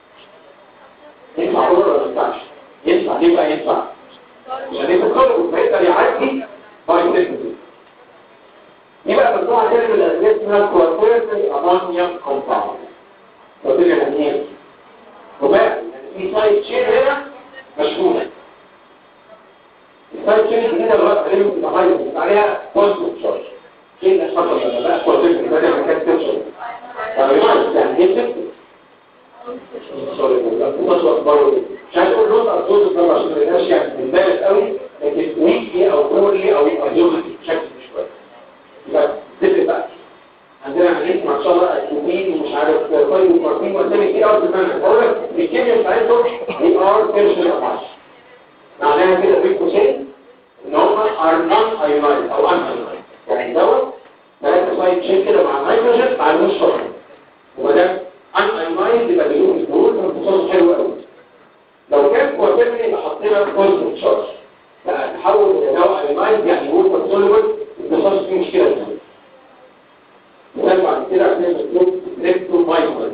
ينفع ولا ما ينفعش ينفع ليه بقى ينفع يعني تدخله فيقدر يعدي باي سيكتوري دي بقى مجموعه كده من الادويه اسمها كواتيرنري امونيوم كومباوند قلت لك يعني ايه وبقى يعني في سايد تشين هنا مشهوره السايد تشين الجديده اللي هو عليهم بتتغير عليها بوزيتيف تشارج ايه اللي حصل لما بقى كواتيرنري بدل ما كانت تنشر فبيعرف يعني ايه تنشر سوري بس اخباره ايه مش عايز اقول نقطه ارزوز طبعا عشان ما يبقاش يعني مبالغ قوي لكن ويكلي او كورلي او ارزوز بشكل مش كويس يبقى تفرق بقى عندنا هنسمع ان شاء الله اكيدين ومش عارف طيب ومارتين واسامي كتير قوي في المنهج بقول لك الكيمياء بتاعتهم دي ار تنشن اباش معناها كده بين قوسين ان هم ار نون ايونايز او ان ايونايز يعني دوت ثلاثه سايد تشين كده مع النيتروجين مع النص شرط وما دام ان ايونايز يبقى بيقولوا الدول فالامتصاص حلو قوي لو كان كواترني اللي حطينا بوزيتيف تشارج بقى تحول الى دواء ايونايز يعني يقول سوليبل الامتصاص فيه مشكله ثانيه مثال بعد كده عندنا مكتوب ليبتومايسر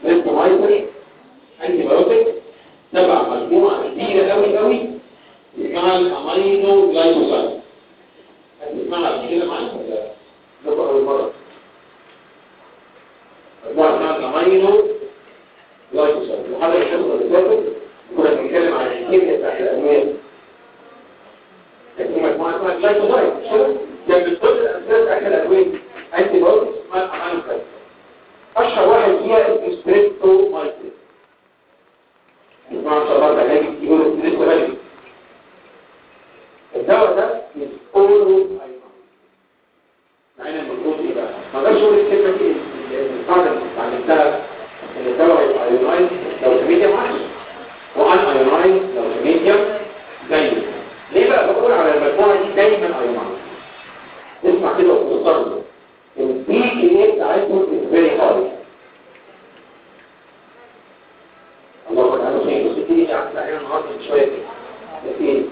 ليبتومايسر انتي بايوتيك تبع مجموعه كبيره قوي قوي اسمها اسمها الامينو جلايكوسايد هتسمعها قبل كده معايا ولا لكم اول مره مجموعه اسمها الامينو جلايكوسايد وحاجه الحصه اللي فاتت كنا بنتكلم عن الكيمياء بتاعت الادويه في مجموعه اسمها جلايكوسايد كان من ضمن الاسباب بتاعت الادويه انتي بايوتكس اسمها الامينو جلايكوسايد اشهر واحد فيها اسمه ستريبتومايسين اسمعوا ان شاء الله ده علاج يقول لسه بدري الدواء ده اورو مع ان المفروض ايه بقى ما اقدرش اقول الكلمه دي القاعده اللي اتعلمتها ان الدواء يبقى ايونايز لو في ميديم وحش وان ايونايز لو في ميديم زيه ليه بقى بقول على المجموعه دي دايما ايونايز اسمع كده وتوصل البي اي بتاعتهم از فيري هاي الله اكبر انا شايف بس دي يعني احنا النهارده شويه كده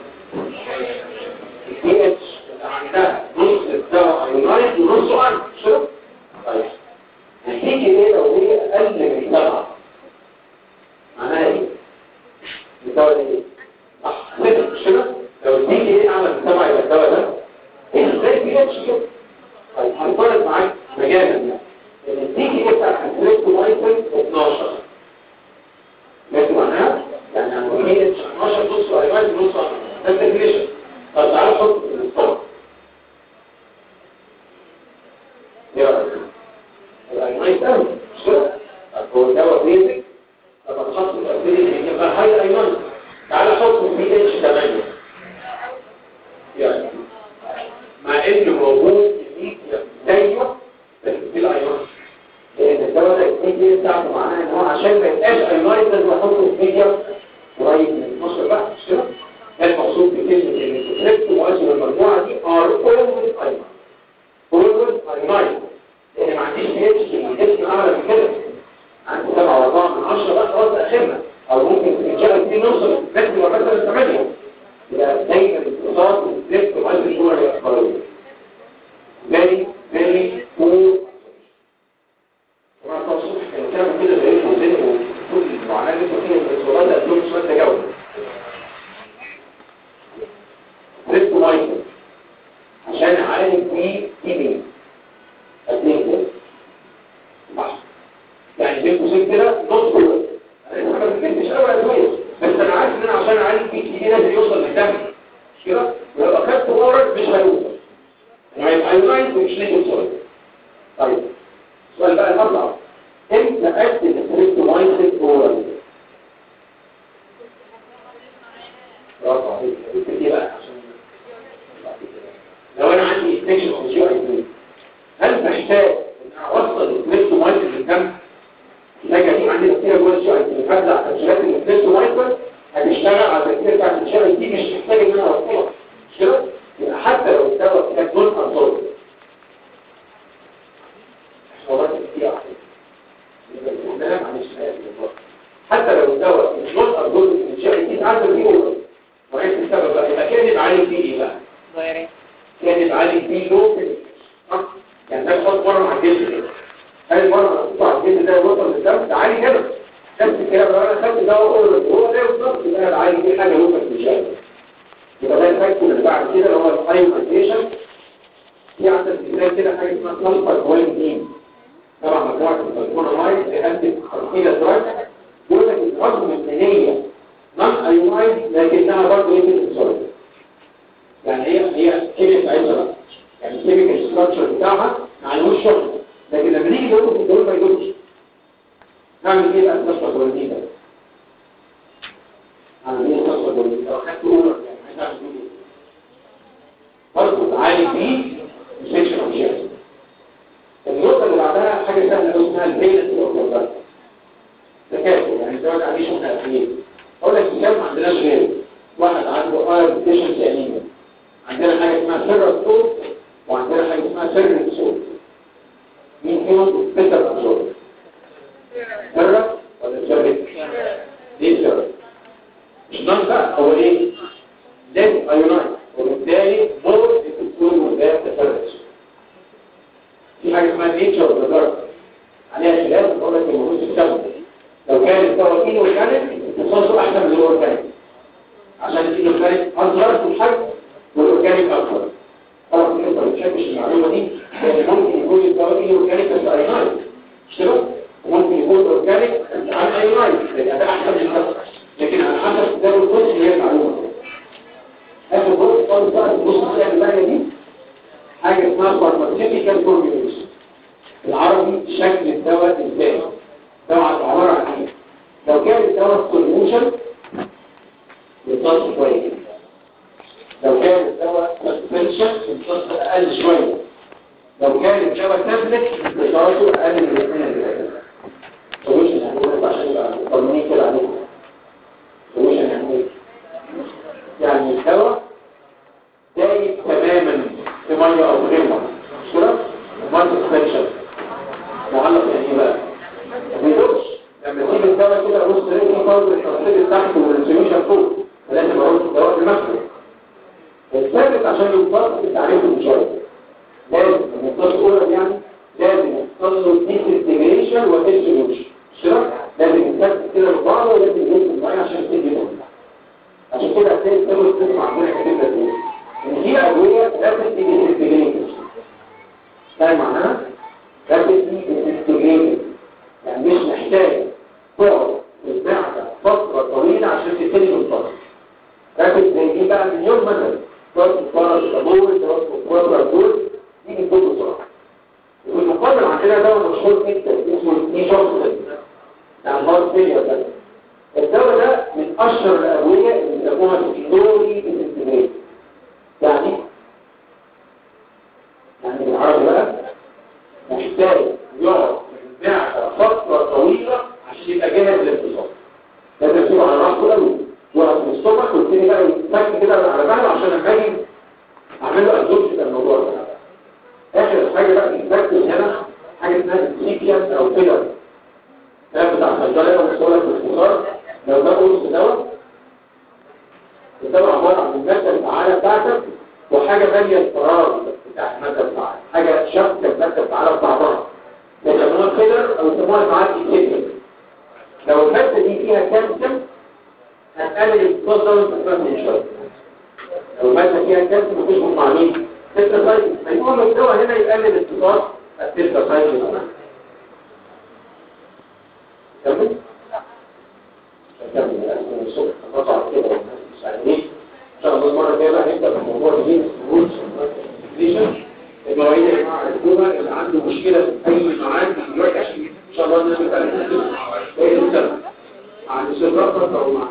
البي اتش عندها نص الدواء ايونايز ونصه ان شوف طيب هتيجي ايه لو هي اقل من سبعه معناها ايه؟ الدواء ده ايه؟ صح كده مش كده؟ لو البي ايه اعلى من سبعه يبقى الدواء ده ايه ازاي البي اتش كده؟ طيب هنفرض معاك مجانا يعني ان البي ايه بتاع الكتريكتومايسين 12 ماشي معناها يعني لما هي 12 نص ايوان نص ده الديفينيشن طب تعالى نحط الاسطوره ايه رايك الايوان ده مش كده طب هو دواء بيزك طب تحط الاسيدي يبقى هاي ايوان تعالى حط في اتش 8 يعني مع ان موجود الليثيوم زيه بس في الايوان لان الدواء ده التكنيك بتاعته معناها ان هو عشان ما يبقاش ايونايز لازم احطه في ميديا قريب من 12 بقى مش كده؟ ده المقصود بكلمه ان الكتريبت مؤثر المجموعه دي ار اولويز ايونايز اولويز ايونايز لان ما عنديش بي اتش الاسم اعلى من كده عندي 7 و4 من 10 بقى خلاص اخرنا او ممكن تتجاهل فيه نوصل ماكسيموم مثلا 8 يبقى دايما الاتصال بالكتريبت مؤثر هو الاقراريه very very poor طبعا الصبح كان كلام كده زي وزين وكل المعاناة اللي انت فيها بس والله ده ادلوك شوية تجاوز ريسك مايكل عشان عالم فيه تيمين اتنين كده صح يعني بين قوسين كده نص كله انا لسه ما فكرتش قوي ادويه بس انا عارف ان انا عشان عالم فيه تيمين لازم يوصل للدم مش كده ولو اخدت ورق مش هيوصل يعني هيبقى ايونايز ومش ليه يوصل طيب السؤال بقى الأربعة امتى أكتب الكريبتومايسين أورال؟ برافو عليك ايه بقى عشان لو أنا عندي استيشن أو جي أي بي هل بحتاج إن أوصل الكريبتومايسين للدم؟ محتاج أجيب عندي بكتيريا جوه الجي أي بي فبدأ تفصيلات الكريبتومايسين هتشتغل على البكتيريا بتاعت الجي أي بي مش محتاج إن أنا أوصلها مش كده؟ يبقى حتى لو الدواء كان نون أنصاري حتى لو الدواء مش نص الجزء من الشيء يكون عارف فيه هو وعرفت السبب بقى يبقى كان عليه فيه ايه بقى ضيرين كان عليه فيه لو يعني ده خد مره مع الجلد كده هل مره تطلع الجلد ده وصل للدم ده عالي كده نفس الكلام لو انا خدت دواء اورال هو ده بالظبط يبقى انا عالي دي حاجه لوكال في الشارع يبقى ده الفاكتور اللي بعد كده اللي هو الايونيزيشن في عندك مثال كده حاجه اسمها سلفر كوالين طبعا مجموعة الفالكونامايد بيقدم خلقية دراج يقول لك رغم ان هي نون ايونايد لكنها برضه ايه بتتصرف يعني هي هي كيمياء عايزة بقى يعني الكيميكال ستراكشر بتاعها ما عليهوش شغل لكن لما نيجي نقول في الدول ما يدوش نعمل ايه بقى التصفى كوالين ده؟ نعمل ايه التصفى كوالين ده؟ لو خدت اولى يعني عايز اعمل ايه؟ برضه تعالي فيه سيكشن اوف جيرس النقطة اللي بعدها حاجة سهلة قوي اسمها البيلنس اوف تكافؤ يعني الزواج عليه شغل أخير أقول لك الكلام ما عندناش غيره واحد عنده اير ديشنسي انيميا عندنا حاجة اسمها سر الصوت وعندنا حاجة اسمها سر الصوت مين فيهم بيتر ابزورب سر ولا سر ليه سر مش نان بقى هو ايه لازم ايونايز وبالتالي مور الدكتور وده تفرج في حاجة اسمها نيتشر اوف ذا عليها خلاف بقول لك المفروض تستخدم لو كان التوكيل اورجانيك تصوصه احسن من الاورجانيك عشان الاورجانيك اصغر في الحجم والاورجانيك اكبر طبعا انت ما بتحبش المعلومه دي لان ممكن يكون الدواء فيه اورجانيك بس ايونايز مش كده وممكن يكون اورجانيك عن ايونايز يبقى ده احسن من ده لكن على حسب ده الكود هي المعلومه اخر جزء خالص بقى النص الثاني اللي دي حاجه اسمها فارماسيوتيكال فورميوليشن العربي شكل الدواء ازاي دواء عباره عن ايه لو كان الدواء سوليوشن يمتص شويه لو كان الدواء سسبنشن يمتص اقل شويه لو كان الدواء تابلت امتصاصه اقل من الاثنين اللي سوليوشن يعني عشان يبقى قانوني كده عليكم سوليوشن يعني ايه يعني الدواء دايب تماما في ميه او في غير ميه مش كده؟ ميه سسبنشن معلق يعني ايه بقى؟ ما بيدوبش لما تسيب الدواء كده بص تلاقي فيه فرق التفصيل تحت والريزوليوشن فوق فلازم اقول الدواء بنفسه الثالث عشان يوصل التعريف من شويه لازم المقدار الاولى يعني لازم يحصل له ديسنتجريشن وديسوليوشن مش كده؟ لازم يتثبت كده ببعضه ولازم ينزل معايا عشان تدي نقطه عشان كده هتلاقي الدواء القسم عندنا كاتب لك ايه؟ ان في ادويه لازم تيجي ديسنتجريشن فاهم معناها؟ لازم تيجي ديسنتجريشن يعني مش محتاج تقعد في المعدة فترة طويلة عشان تبتدي بالفصل لكن زي دي بقى من يوم مثلا تقعد تتفرج تابور تقعد تتفرج دول دي بتكون بسرعة والمقابل عندنا دواء مشهور جدا اسمه دي شخص يعني هارت فيلير ده الدواء ده من اشهر الادوية اللي بيسموها سكيدوري ديسنتجريت يعني يعني بالعربي بقى محتاج يقعد المعدة فترة طويلة عشان يبقى جاهز للانتصار لازم يسيبه على راسه قوي وقت من الصبح والتاني بقى يتفك كده على بالي عشان لما اجي اعمل له ادوبشن الموضوع ده اخر حاجه بقى يتفك هنا حاجه اسمها سيكيانس او فيلر ده بتاع الصيدليه وصولك باختصار لو ده قرص دواء الدواء عباره عن الماده الفعاله بتاعتك وحاجه ماليه الفراغ بتاع الماده الفعاله حاجه شبكه الماده الفعاله بتاعتها يسموها فيلر او يسموها معاد كتير لو المادة دي فيها كالسيوم هتقلل الامتصاص ده والتفاهم من شوية لو المادة فيها كالسيوم مفيش مع مين؟ تتراسايكل فيقول له الدواء هنا يقلل امتصاص التتراسايكل كمان كمل؟ كمل من الصبح قطع كده مش عارف ايه ان شاء الله المرة الجاية بقى نبدأ في موضوع جديد رولز المواعيد يا جماعه الجمعه اللي عنده مشكله في اي ميعاد دلوقتي عشان ان شاء الله نعمل بقى باقي السنه مع الاستاذ رفعت او مع